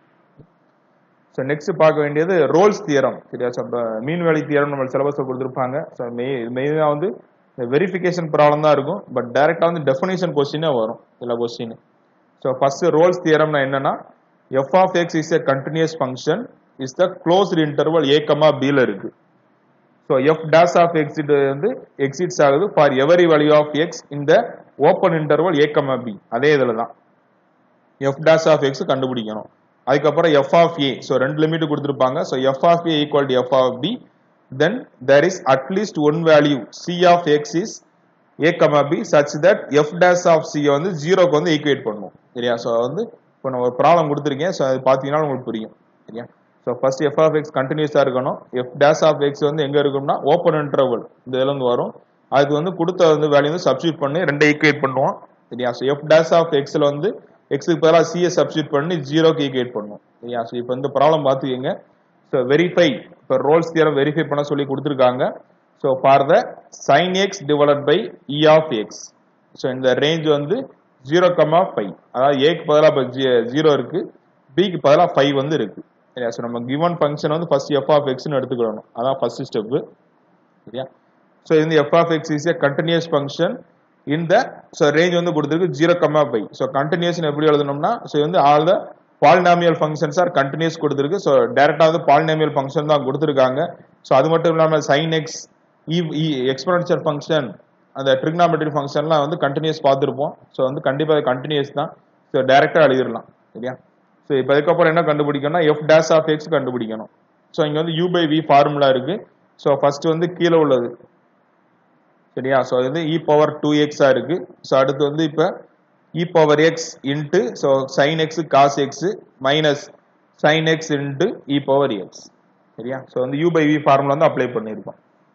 so next பார்க்க வேண்டியது ரோல்ஸ் தியரம் சரியா ஸோ மீன் வேலை தியரம் நம்ம சிலபஸில் கொடுத்துருப்பாங்க ஸோ மெய் மெயினாக வந்து வெரிஃபிகேஷன் ப்ராப்ளம் தான் இருக்கும் பட் டைரெக்டாக வந்து டெஃபினேஷன் கொஸ்டினே வரும் சில கொஸ்டின் ஸோ ஃபர்ஸ்ட் ரோல்ஸ் தியரம்னா என்னன்னா f of X is a continuous function is the closed interval a comma பில இருக்கு so f dash of exit வந்து எக்ஸிட்ஸ் ஆகுது for every value of x இந்த open interval a comma b அதே இதில் தான் எஃப் டேஸ் ஆஃப் எக்ஸ் கண்டுபிடிக்கணும் அதுக்கப்புறம் எஃப் ஆஃப் ஏ ஸோ ரெண்டு லிமிட் கொடுத்துருப்பாங்க so F of a equal to F of b then there is at least one value c of X is a comma b such that f dash of c வந்து ஜீரோக்கு வந்து equate பண்ணுவோம் சரியா so வந்து இப்போ நான் ஒரு ப்ராப்ளம் கொடுத்துருக்கேன் ஸோ அது பார்த்தீங்கன்னா உங்களுக்கு புரியும் சரியா so first f of x கண்டினியூஸாக இருக்கணும் எஃப் டேஸ் ஆஃப் எக்ஸ் வந்து எங்கே இருக்கும்னா ஓப்பன் இன்டர்வல் இந்த இதுல இருந்து வரும் அதுக்கு வந்து கொடுத்த வந்து வேல்யூ வந்து சப்ஸ்டியூட் பண்ணி ரெண்டை ஈக்குவேட் பண்ணுவோம் சரியா ஸோ எஃப் டேஸ் ஆஃப் எக்ஸ்ல வந்து எக்ஸுக்கு பதிலாக சிஏ சப்ஸ்டியூட் பண்ணி ஜீரோக்கு ஈக்குவேட் பண்ணுவோம் சரியா ஸோ இப்போ இந்த ப்ராப்ளம் பார்த்துக்கோங்க ஸோ வெரிஃபை இப்போ ரோல்ஸ் தியரம் வெரிஃபை பண்ண சொல்லி கொடுத்துருக்காங்க so for the sine x divided by e of x so இந்த ரேஞ்ச் வந்து ஜீரோ கமா ஃபைவ் அதாவது ஏக்கு பதிலாக இப்போ ஜீரோ இருக்கு பிக்கு பதிலாக ஃபைவ் வந்து இருக்கு சரியா ஸோ நம்ம கிவன் ஃபங்க்ஷன் வந்து ஃபர்ஸ்ட் எஃப் ஆஃப் எக்ஸ்னு எடுத்துக்கிடணும் அதான் ஃபர்ஸ்ட் ஸ்டெப்பு சரியா ஸோ இந்த f of X is a continuous function இந்த ஸோ ரேஞ்ச் வந்து கொடுத்துருக்கு zero comma pi so continuation எப்படி எழுதணும்னா ஸோ வந்து all the polynomial functions are continuous கொடுத்துருக்கு ஸோ டேரக்டா வந்து பாலினாமியல் ஃபங்க்ஷன் தான் கொடுத்துருக்காங்க ஸோ அது மட்டும் இல்லாமல் sine x e exponential function அந்த ட்ரிக்னாமெட்ரி ஃபங்க்ஷன்லாம் வந்து கண்டினியூஸ் பார்த்துருப்போம் ஸோ வந்து கண்டிப்பாக அது கண்டினியூஸ் தான் ஸோ டேரெக்டாக எழுதிடலாம் சரியா ஸோ இப்போ அதுக்கப்புறம் என்ன கண்டுபிடிக்கணும்னா எஃப் டேஷ் ஆஃப் எக்ஸ் கண்டுபிடிக்கணும் ஸோ இங்கே வந்து யூ பை வி ஃபார்முலா இருக்கு ஸோ ஃபர்ஸ்ட் வந்து கீழே உள்ளது சரியா ஸோ இது இ பவர் டூ எக்ஸா இருக்கு ஸோ அடுத்து வந்து இப்போ e power x into so sine x cos x minus sine x into e power x சரியா ஸோ வந்து யூ பை வி ஃபார்முலா வந்து அப்ளை பண்ணியிருக்கோம்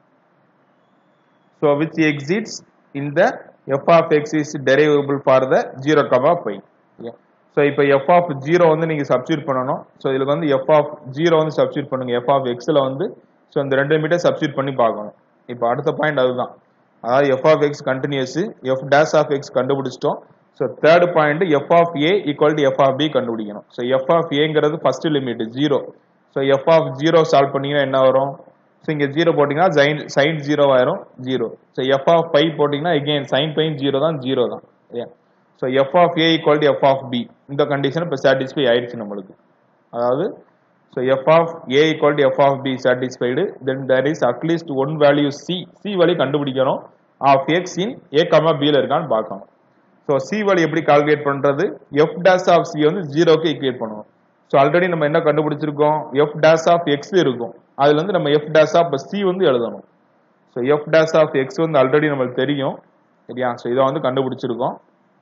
so which exists in the f of x is derivable for the 0 comma pi so இப்போ F of zero வந்து நீங்க substitute பண்ணணும் so இதுல வந்து எஃப் ஆஃப் ஜீரோ வந்து சப்ஸ்டியூட் பண்ணுங்க எஃப் ஆஃப் எக்ஸ்ல வந்து ஸோ இந்த ரெண்டு மீட்டர் சப்ஸ்டியூட் பண்ணி பார்க்கணும் இப்போ அடுத்த பாயிண்ட் அதுதான் அதாவது f of x continuous f dash of x கண்டுபிடிச்சிட்டோம் so third point f of a equal to F of b கண்டுபிடிக்கணும் ஸோ எஃப் ஆஃப் ஏங்கிறது first limit zero so F of zero solve பண்ணீங்கன்னா என்ன வரும் so இங்கே zero போட்டிங்கன்னா sine sine zero ஆயிரும் zero so F of pi போட்டிங்கன்னா again sine pi zero தான் ஜீரோ தான் ஏன் so F of a equal to F of B இந்த கண்டிஷன் இப்போ சாட்டிஸ்ஃபை ஆயிடுச்சு நம்மளுக்கு அதாவது so F of a equal to F of b satisfied then there is at least one value c c வழி கண்டுபிடிக்கணும் of x in a comma பியில் இருக்கான்னு பார்க்கணும் ஸோ சி வழி எப்படி கால்குலேட் பண்றது எஃப் டேஸ் ஆஃப் சி வந்து ஜீரோக்கு ஈக்குவேட் பண்ணுவோம் ஸோ ஆல்ரெடி நம்ம என்ன கண்டுபிடிச்சிருக்கோம் எஃப் டேஸ் ஆஃப் எக்ஸ் இருக்கும் அதுல இருந்து நம்ம எஃப் டேஸ் ஆஃப் சி வந்து எழுதணும் so f dash of X வந்து ஆல்ரெடி நம்மளுக்கு தெரியும் சரியா ஸோ இதை வந்து கண்டுபிடிச்சிருக்கோம்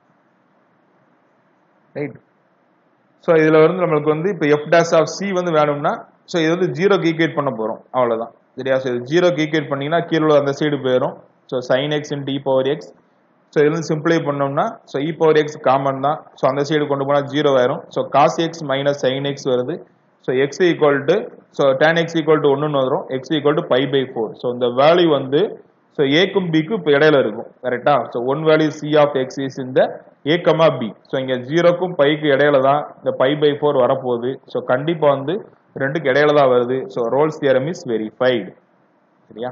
ரைட் ஸோ இதுல வந்து நம்மளுக்கு வந்து இப்போ எஃப் டேஸ் ஆஃப் சி வந்து வேணும்னா ஸோ இது வந்து ஜீரோ ஈக்குவேட் பண்ண போறோம் அவ்வளவுதான் சரியா ஸோ இது ஜீரோ ஈக்குவேட் பண்ணீங்கன்னா கீழே உள்ள அந்த சைடு போயிடும் so sine x into e power x so இதுல இருந்து சிம்பிளை பண்ணோம்னா so e power x common தான் ஸோ அந்த சைடு கொண்டு போனால் ஜீரோ ஆயிரும் so cos x minus sine x வருது so x equal to so tan x equal to ஒன்னு வரும் x equal to pi by four so இந்த வேல்யூ வந்து ஸோ ஏக்கும் பிக்கும் இப்போ இடையில இருக்கும் கரெக்டா so one value c of X is இந்த ஏ கமா பி ஸோ இங்க ஜீரோக்கும் பைக்கு இடையில தான் இந்த பை பை ஃபோர் வரப்போகுது ஸோ கண்டிப்பா வந்து ரெண்டுக்கு இடையில தான் வருது so Rolle's theorem is verified சரியா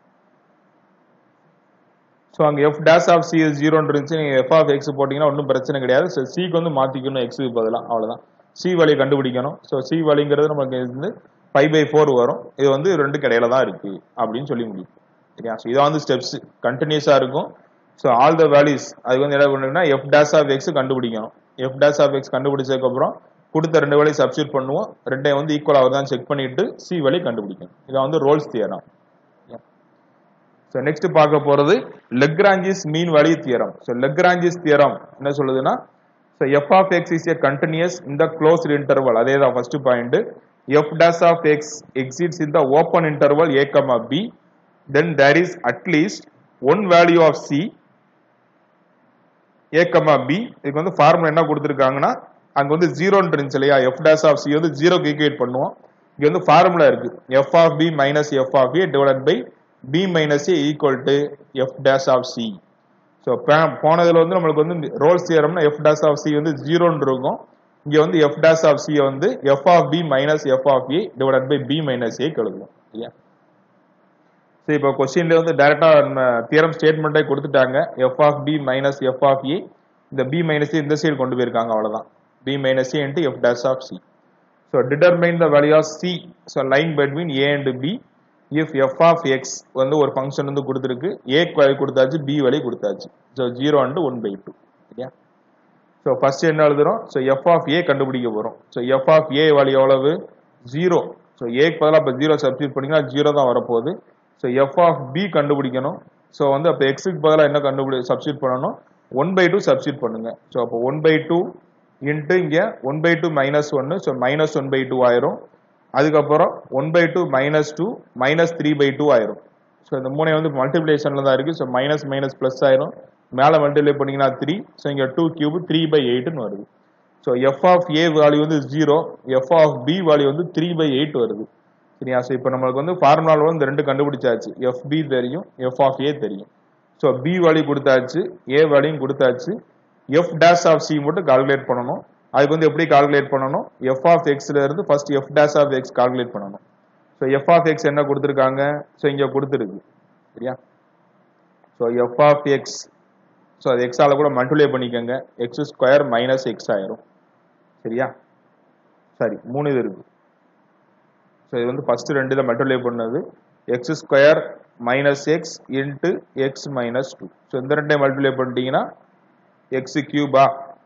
ஸோ அங்கே எஃப் டேஷ் ஆஃப் சி ஜீரோன்னு இருந்துச்சு நீங்கள் எஃப் ஆஃப் எக்ஸ் போட்டிங்கன்னா ஒன்றும் பிரச்சனை கிடையாது ஸோ சிக்கு வந்து மாற்றிக்கணும் எக்ஸுக்கு பதிலாக அவ்வளோதான் சி வழி கண்டுபிடிக்கணும் ஸோ சி வழிங்கிறது நமக்கு வந்து ஃபைவ் பை ஃபோர் வரும் இது வந்து ரெண்டு இடையில தான் இருக்கு அப்படின்னு சொல்லி முடியும் சரியா ஸோ இதான் வந்து ஸ்டெப்ஸ் கண்டினியூஸாக இருக்கும் ஸோ ஆல் த வேல்யூஸ் அதுக்கு வந்து என்ன பண்ணுங்கன்னா எஃப் டேஷ் ஆஃப் எக்ஸ் கண்டுபிடிக்கணும் எஃப் டேஷ் ஆஃப் எக்ஸ் கண்டுபிடிச்சதுக்கப்புறம் கொடுத்த ரெண்டு வேலையும் சப்ஸ்டியூட் பண்ணுவோம் ரெண்டையும் வந்து ஈக்குவல் ஆகுதான் செக் பண்ணிட்டு சி வழி கண்டுபிடிக்கணும் இதான் வந்து ரோல்ஸ் தியரம் ஸோ நெக்ஸ்ட் பார்க்க போறது Lagrange's mean value theorem so Lagrange's theorem என்ன சொல்லுதுன்னா so F of X is a continuous இந்த க்ளோஸ்ட் இன்டர்வல் அதே தான் first point f dash of X exists இந்த open interval a comma b then there is at least one value of c a comma b இதுக்கு வந்து formula என்ன கொடுத்துருக்காங்கன்னா அங்க வந்து ஜீரோன்னு இருந்துச்சு இல்லையா எஃப் டேஸ் ஆஃப் சி வந்து ஜீரோ ஈக்குவேட் பண்ணுவோம் இங்க வந்து ஃபார்முலா இருக்கு f of b minus F of a divide by b minus a equal to f dash of C so போனதுல வந்து நம்மளுக்கு வந்து ரோல்ஸ் தியரம்னா எஃப் டேஸ் ஆஃப் சி வந்து ஜீரோன்னு இருக்கும் இங்க வந்து எஃப் டேஸ் ஆஃப் சி வந்து F of b minus F of a divide by b minus a எழுதுவோம் இல்லையா சரி இப்போ கொஸ்டின்ல வந்து டைரக்டா தியரம் ஸ்டேட்மெண்ட்டே கொடுத்துட்டாங்க f of b minus F of a இந்த பி மைனஸ் இந்த சைடு கொண்டு போயிருக்காங்க அவ்வளவுதான் b minus a into f dash of C so determine the value of C so lie between a and b if f of X வந்து ஒரு function வந்து கொடுத்துருக்கு a value கொடுத்தாச்சு பி வேல்யூ கொடுத்தாச்சு so zero and one by two சரியா so first என்ன எழுதுறோம் so F of a கண்டுபிடிக்க போறோம் so F of a value எவ்வளவு ஜீரோ ஸோ ஏக்கு பதிலாக இப்போ ஜீரோ சப்ஸ்டியூட் பண்ணீங்கன்னா ஜீரோ தான் வரப்போகுது ஸோ எஃப் ஆஃப் பி கண்டுபிடிக்கணும் ஸோ வந்து அப்போ எக்ஸுக்கு பதிலாக என்ன கண்டுபிடி சப்ஸ்டியூட் பண்ணணும் ஒன் பை டூ சப்ஸ்டியூட் பண்ணுங்க ஸோ அப்போ ஒன் பை டூ இன்ட்டு இங்கே ஒன் பை டூ மைனஸ் ஒன்று so minus one by two ஆயிரும் அதுக்கப்புறம் one by two minus two minus three by two ஆயிரும் ஸோ இந்த மூணை வந்து மல்டிப்ளிகேஷனில் தான் இருக்குது ஸோ மைனஸ் மைனஸ் ப்ளஸ் ஆயிரும் மேலே மல்டிப்ளை பண்ணீங்கன்னா த்ரீ ஸோ இங்கே டூ கியூப் த்ரீ பை எயிட்னு வருது so F of a value வந்து zero f of b value வந்து த்ரீ பை எயிட் வருது சரியா ஸோ இப்போ நம்மளுக்கு வந்து ஃபார்முலாவில் வந்து ரெண்டு கண்டுபிடிச்சாச்சு எஃப் பி தெரியும் எஃப் ஆஃப் ஏ தெரியும் ஸோ பி வேல்யூ கொடுத்தாச்சு ஏ வேல்யூயும் கொடுத்தாச்சு எஃப் டேஷ் ஆஃப் சி மட்டும் கால்குலேட் பண்ணணும் அதுக்கு வந்து எப்படி கால்குலேட் பண்ணணும் எஃப் ஆஃப் எக்ஸ்ல இருந்து first f dash of x calculate பண்ணணும் ஸோ எஃப் ஆஃப் எக்ஸ் என்ன கொடுத்துருக்காங்க ஸோ இங்க கொடுத்துருக்கு சரியா so F of x so அது எக்ஸால கூட மல்டிப்ளை பண்ணிக்கோங்க எக்ஸ் ஸ்கொயர் மைனஸ் எக்ஸ் ஆயிரும் சரியா சரி மூணு இது இருக்கு ஸோ இது வந்து ஃபர்ஸ்ட் ரெண்டுல மல்டிப்ளை பண்ணது x square minus x into x minus two so இந்த ரெண்டையும் மல்டிப்ளை பண்ணிட்டீங்கன்னா எக்ஸ் கியூபா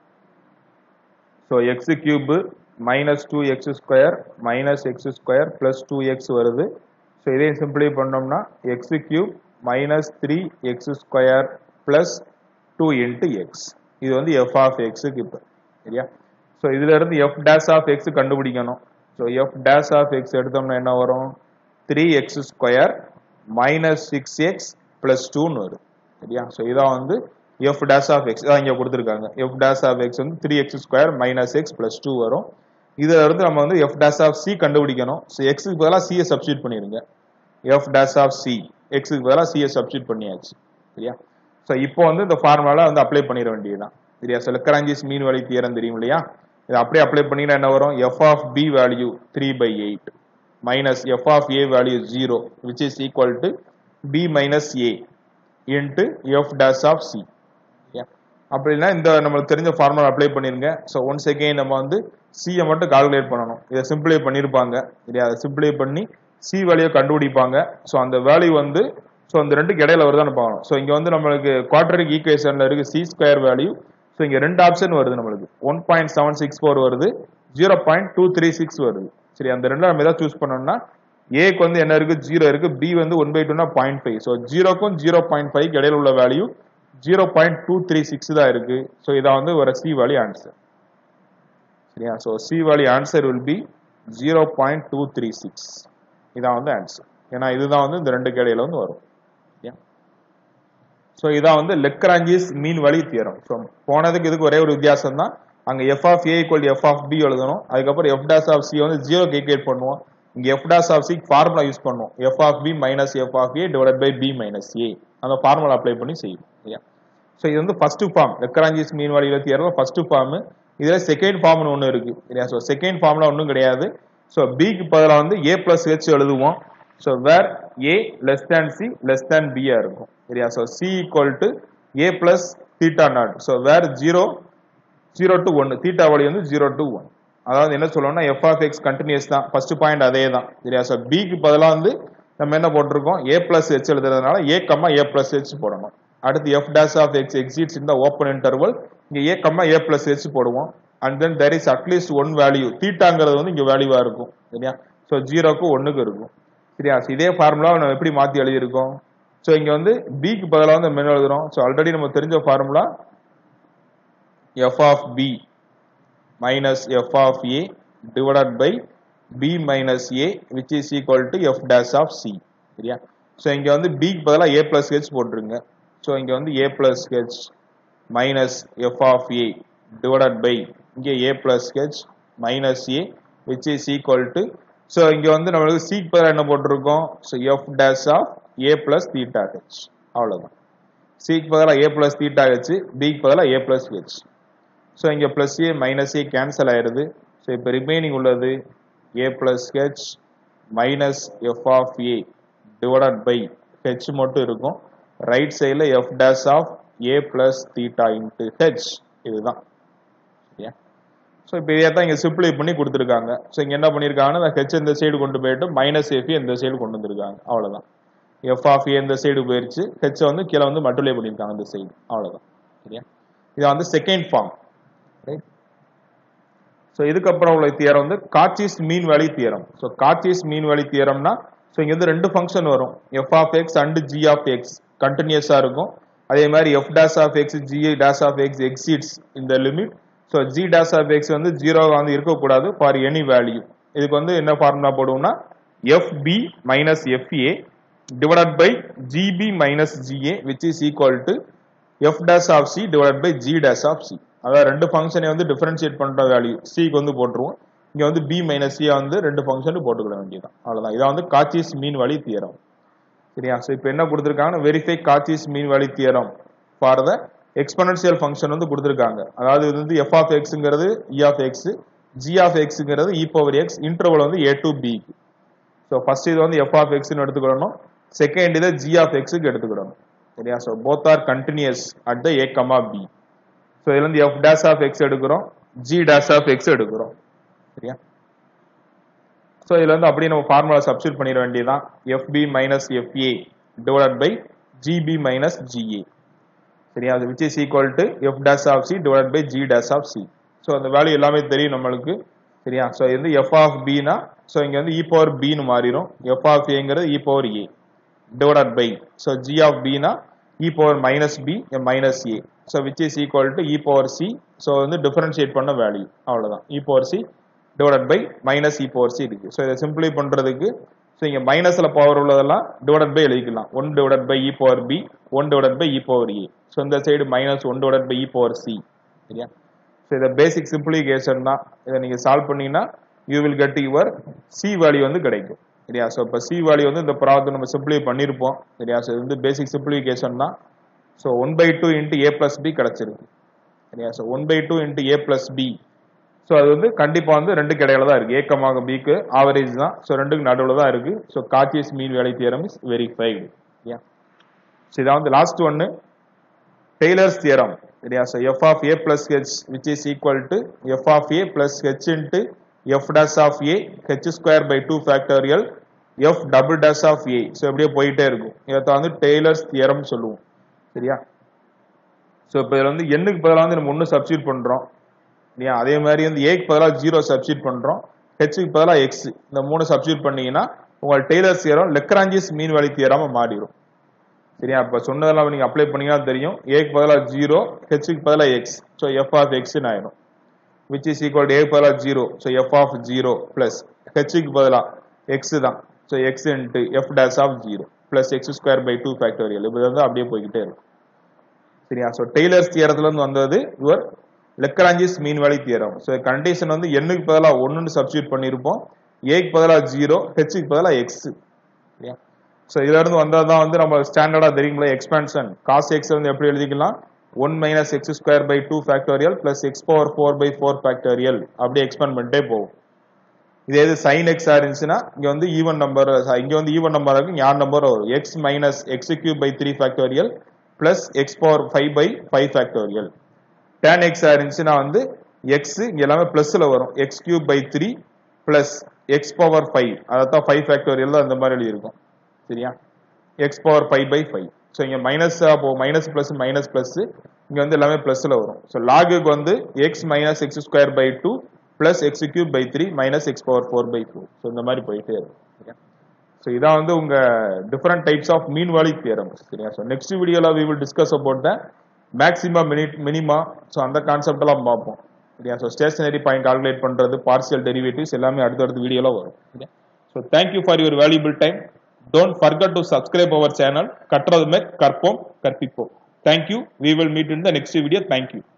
so x cube minus two x square minus X square plus two x வருது ஸோ இதையும் சிம்பிளை பண்ணோம்னா x cube minus three x square plus two into x இது வந்து F of எக்ஸுக்கு இப்போ சரியா ஸோ இதுல இருந்து எஃப் டேஷ் ஆஃப் எக்ஸ் கண்டுபிடிக்கணும் so f dash of x எடுத்தோம்னா என்ன வரும் three x square minus six x plus டூன்னு வரும் சரியா ஸோ இதான் வந்து எஃப் டேஷ் ஆஃப் எக்ஸ் தான் இங்கே கொடுத்துருக்காங்க எஃப் டேஷ் ஆஃப் எக்ஸ் வந்து three x square minus x plus two வரும் இதுல இருந்து நம்ம வந்து எஃப் டேஷ் ஆஃப் சி கண்டுபிடிக்கணும் ஸோ எக்ஸுக்கு பதிலாக சியை சப்ஸ்டியூட் பண்ணிருங்க எஃப் டேஷ் ஆஃப் சி எக்ஸுக்கு பதிலாக சியை சப்ஸ்டியூட் பண்ணியாச்சு சரியா ஸோ இப்போ வந்து இந்த ஃபார்முலா வந்து அப்ளை பண்ணிட வேண்டியதுதான் சரியா so Lagrange's mean value theorem தெரியும் இல்லையா இதை அப்படியே அப்ளை பண்ணினா என்ன வரும் f of b value three by eight minus F of a value zero which is equal to b minus a into F dash of c அப்படின்னா இந்த நம்மளுக்கு தெரிஞ்ச ஃபார்முலா அப்ளை பண்ணிருங்க ஸோ ஒன்ஸ் அகெயின் நம்ம வந்து சியை மட்டும் கால்குலேட் பண்ணணும் இதை சிம்பிளை பண்ணியிருப்பாங்க இல்லையா அதை சிம்பிளை பண்ணி சி வேல்யூ கண்டுபிடிப்பாங்க ஸோ அந்த வேல்யூ வந்து ஸோ அந்த ரெண்டுக்கு இடையில வருதான்னு பார்க்கணும் ஸோ இங்க வந்து நம்மளுக்கு குவார்டரிக் ஈக்குவேஷன்ல இருக்கு சி ஸ்கொயர் வேல்யூ ஸோ இங்க ரெண்டு ஆப்ஷன் வருது நம்மளுக்கு one point seven six four வருது zero point two three six வருது சரி அந்த ரெண்டு நம்ம எதாவது சூஸ் பண்ணோம்னா ஏக்கு வந்து என்ன இருக்கு ஜீரோ இருக்கு பி வந்து ஒன் பை டூனா பாயிண்ட் ஃபைவ் ஸோ ஜீரோக்கும் ஜீரோ பாயிண்ட் ஃபைவ் இடையில உள்ள value zero point two three six தான் இருக்கு ஸோ இதான் வந்து ஒரு சி வேல்யூ ஆன்சர் சரியா so c value answer will be zero point two three six இதான் வந்து ஆன்சர் ஏன்னா இதுதான் வந்து இந்த ரெண்டு இடையில வந்து வரும் ஸோ இதான் வந்து லெக்ராஞ்சிஸ் மீன் வழி தியரம் ஸோ போனதுக்கு இதுக்கு ஒரே ஒரு வித்தியாசம் தான் அங்க f of a equal f of b எழுதணும் அதுக்கப்புறம் எஃப் டேஸ் ஆஃப் சி வந்து ஜீரோ கேல்குலேட் பண்ணுவோம் இங்க f dash of c formula use பண்ணுவோம் f of b minus F of a divide by b minus a அந்த formula apply பண்ணி செய்யும் இல்லையா ஸோ இது வந்து ஃபர்ஸ்ட் ஃபார்ம் லெக்ராஞ்சிஸ் மீன் வழியில தியரம் ஃபர்ஸ்ட் ஃபார்ம் இதுல செகண்ட் ஃபார்ம்னு ஒன்று இருக்கு இல்லையா ஸோ செகண்ட் ஃபார்ம்ல ஒன்றும் கிடையாது ஸோ பிக்கு பதிலாக வந்து ஏ பிளஸ் ஹெச் எழுதுவோம் so where a less than c less than பியா இருக்கும் சரியா so c equal to a plus theta naught so where zero zero to one theta வழி வந்து ஜீரோ டு ஒன் அதாவது என்ன சொல்லணும்னா எஃப் ஆஃப் எக்ஸ் கண்டினியூஸ் தான் ஃபர்ஸ்ட் பாயிண்ட் அதே தான் சரியா ஸோ பிக்கு பதிலாக வந்து நம்ம என்ன போட்டிருக்கோம் ஏ பிளஸ் ஹெச் எழுதுறதுனால a comma a plus h போடணும் அடுத்து f dash of X exists இந்த ஓப்பன் இன்டர்வல் இங்க a comma a plus h போடுவோம் and then there is at least one value தீட்டாங்கிறது வந்து இங்க வேல்யூவா இருக்கும் சரியா ஸோ ஜீரோக்கு ஒன்னுக்கு இருக்கும் சரியா So இதே ஃபார்முலா நம்ம எப்படி மாத்தி எழுதியிருக்கோம் ஸோ இங்க வந்து பிக்கு பதிலாக வந்து என்ன எழுதுறோம் ஸோ ஆல்ரெடி நம்ம தெரிஞ்ச formula f of b minus F of A divided by b minus a which is equal to F dash of c சரியா ஸோ இங்க வந்து பிக்கு பதிலாக ஏ பிளஸ் ஹெச் போட்டுருங்க ஸோ இங்க வந்து a plus h minus F of A divided by இங்கே a plus h minus a which is equal to so இங்க வந்து நம்மளுக்கு சீக் பதிலாக என்ன போட்டிருக்கோம் so f dash of A plus theta h அவ்வளோதான் சிக்கு பதிலாக ஏ பிளஸ் தீட்டா ஹெச் பிக்கு பதிலாக ஏ பிளஸ் ஹெச் ஸோ இங்கே plus a minus a cancel ஆயிடுது ஸோ இப்போ ரிமைனிங் உள்ளது a plus h minus F of A divided by h மட்டும் இருக்கும் ரைட் சைடில் f dash of A plus theta into h இதுதான் சரியா ஸோ இப்போ இதே தான் இங்கே சிம்பிளை பண்ணி கொடுத்துருக்காங்க ஸோ இங்கே என்ன பண்ணியிருக்காங்கன்னா ஹெச் இந்த சைடு கொண்டு போயிட்டு மைனஸ் எஃப் இந்த சைடு கொண்டு வந்திருக்காங்க அவ்வளோதான் எஃப் ஆஃப் ஏ இந்த சைடு போயிருச்சு ஹெச் வந்து கீழே வந்து மல்டிப்ளை பண்ணியிருக்காங்க இந்த சைடு அவ்வளோதான் சரியா இது வந்து செகண்ட் ஃபார்ம் ரைட் ஸோ இதுக்கப்புறம் உள்ள தியரம் வந்து காட்சிஸ் மீன் வேலி தியரம் ஸோ காட்சிஸ் மீன் வேலி தியரம்னா ஸோ இங்க வந்து ரெண்டு ஃபங்க்ஷன் வரும் f of X and G of x கண்டினியூஸா இருக்கும் அதே மாதிரி f dash of X g dash of X exists இந்த limit so g dash of X வந்து ஜீரோ வந்து இருக்கக்கூடாது ஃபார் எனி வேல்யூ இதுக்கு வந்து என்ன ஃபார்முலா போடுவோம்னா f b minus f a divided by GB minus g a which is equal to f dash of C divide by g dash of c அதாவது ரெண்டு ஃபங்க்ஷனை வந்து டிஃபரன்ஷியேட் பண்ற வேல்யூ சிக்கு வந்து போட்டுருவோம் இங்க வந்து பி மைனஸ் சி வந்து ரெண்டு ஃபங்க்ஷனுக்கு போட்டுக்கிட வேண்டியதான் அவ்வளவுதான் இதான் வந்து காச்சிஸ் மீன் வழி தியரம் சரியா ஸோ இப்போ என்ன கொடுத்துருக்காங்கன்னா verify Cauchy's mean value theorem for the exponential function வந்து கொடுத்துருக்காங்க அதாவது இது வந்து எஃப் ஆஃப் எக்ஸுங்கிறது e of X G of எக்ஸுங்கிறது இ பவர் எக்ஸ் இன்டர்வல் வந்து ஏ டு பிக்கு ஸோ ஃபர்ஸ்ட் இது வந்து எஃப் ஆஃப் எக்ஸ்னு எடுத்துக்கிடணும் செகண்ட் இதை ஜி ஆஃப் எக்ஸுக்கு எடுத்துக்கிடணும் சரியா so both are continuous at the A comma B so இதுல இருந்து எஃப் டேஷ் ஆஃப் எக்ஸ் எடுக்கிறோம் ஜி டேஷ் ஆஃப் எக்ஸ் எடுக்கிறோம் சரியா ஸோ இதுல வந்து அப்படியே நம்ம ஃபார்முலா சப்ஸ்டியூட் பண்ணிட வேண்டியதுதான் F B minus F A divide by GB minus G A சரியா அது which is equal to F dash of C divide by G dash of C so அந்த வேல்யூ எல்லாமே தெரியும் நம்மளுக்கு சரியா ஸோ இது வந்து எஃப் ஆஃப் பினா ஸோ இங்க வந்து இ பவர் பின்னு மாறிடும் எஃப் ஆஃப் ஏங்கிறது e power A divided by so g of b na e power minus b minus a so which is equal to e power c so வந்து differentiate பண்ண value அவ்வளவுதான் e power c divided by minus e power c இருக்கு so இதை சிம்பிளை பண்றதுக்கு so இங்க மைனஸ்ல power உள்ளதெல்லாம் divided by எழுதிக்கலாம் 1 divided by e power b 1 divided by e power a so இந்த side minus 1 divided by e power c சரியா so இத பேசிக் சிம்பிளிஃபிகேஷன் தான் இதை நீங்க சால்வ் பண்ணீங்கன்னா you will get your C value வந்து கிடைக்கும் சரியா ஸோ இப்போ சி வேல்யூ வந்து இந்த ப்ராப்ளத்தை நம்ம சிம்பிளை பண்ணியிருப்போம் சரியா ஸோ இது வந்து பேசிக் சிம்பிளிஃபிகேஷன் தான் so one by two into A plus B கிடச்சிருக்கு சரியா so one by two into A plus B so அது வந்து கண்டிப்பாக வந்து ரெண்டு கிடையில தான் இருக்குது ஏக்கமாக பிக்கு ஆவரேஜ் தான் ஸோ ரெண்டுக்கு நடுவில் தான் இருக்குது so Cauchy's mean value theorem is verified சரியா ஸோ இதான் வந்து லாஸ்ட் ஒன்று டெய்லர்ஸ் தியரம் சரியா so F of A plus H which is equal to F of A plus H into F dash of A H square by two factorial F double dash of A so இப்படியே போயிட்டே இருக்கும் இதை வந்து tailors theorem சொல்லுவோம் சரியா so இப்போ இதில் வந்து எண்ணுக்கு பதிலாக வந்து நம்ம ஒன்று சப்ஸ்டியூட் பண்ணுறோம் இல்லையா அதே மாதிரி வந்து ஏக்கு பதிலாக ஜீரோ சப்ஸ்டியூட் பண்ணுறோம் ஹெச்சுக்கு பதிலாக எக்ஸ் இந்த மூணு சப்ஸ்டியூட் பண்ணீங்கன்னா உங்கள் டெய்லர்ஸ் தியரம் லெக்ராஞ்சிஸ் மீன் வழி தியராம மாறிடும் சரியா இப்போ சொன்னதெல்லாம் நீங்கள் அப்ளை பண்ணீங்கன்னா தெரியும் ஏக்கு பதிலாக ஜீரோ ஹெச்சுக்கு பதிலாக எக்ஸ் ஸோ எஃப் ஆஃப் எக்ஸ்னு ஆயிடும் which is equal to A பதிலாக zero so F of zero plus ஹெச்சுக்கு பதிலாக எக்ஸ் தான் so X into F dash of zero plus X square by two factorial இப்படி வந்து அப்படியே போய்கிட்டே இருக்கும் சரியா ஸோ டெய்லர்ஸ் தியரத்துல இருந்து வந்தது யுவர் லெக்கராஞ்சிஸ் மீன் வேலி தியரம் ஸோ கண்டிஷன் வந்து எண்ணுக்கு பதிலாக ஒன்றுன்னு சப்ஸ்டியூட் பண்ணியிருப்போம் ஏக்கு பதிலாக ஜீரோ ஹெச்சுக்கு பதிலாக எக்ஸ் சரியா ஸோ இதுல இருந்து வந்தது தான் வந்து நம்ம ஸ்டாண்டர்டா தெரியுங்களா எக்ஸ்பான்ஷன் காஸ் எக்ஸ் வந்து எப்படி எழுதிக்கலாம் one minus X square by two factorial plus X power four by four factorial அப்படியே எக்ஸ்பேண்ட் பண்ணிட்டே போகும் இதே இது சைன் எக்ஸ் இருந்துச்சுன்னா இங்க வந்து ஈவன் நம்பர் இங்க வந்து ஈவன் நம்பர் இருக்கு யார் நம்பர் வரும் X minus X cube by three factorial plus X power five by five factorial then X இருந்துச்சுன்னா வந்து எக்ஸ் இங்க எல்லாமே பிளஸ்ல வரும் X cube by three plus X power five அதான் ஃபைவ் ஃபேக்டோரியல் தான் அந்த மாதிரி எழுதியிருக்கும் சரியா X power five by five so இங்க மைனஸ் அப்போ மைனஸ் பிளஸ் மைனஸ் பிளஸ் இங்க வந்து எல்லாமே பிளஸ்ல வரும் ஸோ லாகுக்கு வந்து X minus X square by two plus X cube by three minus X power four by four so இந்த மாதிரி போயிட்டே இருக்கும் ஸோ இதான் வந்து உங்க different types of mean value theorem சரியா ஸோ நெக்ஸ்ட் வீடியோல we will discuss about the maximum minute minima so அந்த கான்செப்ட் எல்லாம் பார்ப்போம் சரியா ஸோ ஸ்டேஷனரி பாயிண்ட் கால்குலேட் பண்றது பார்சியல் டெரிவேட்டிவ்ஸ் எல்லாமே அடுத்தடுத்த வீடியோல வரும் சரியா so thank you for your valuable time don't forget to subscribe our channel கற்றது மேக் கற்போம் கற்பிப்போம் thank you we will meet in the next video thank you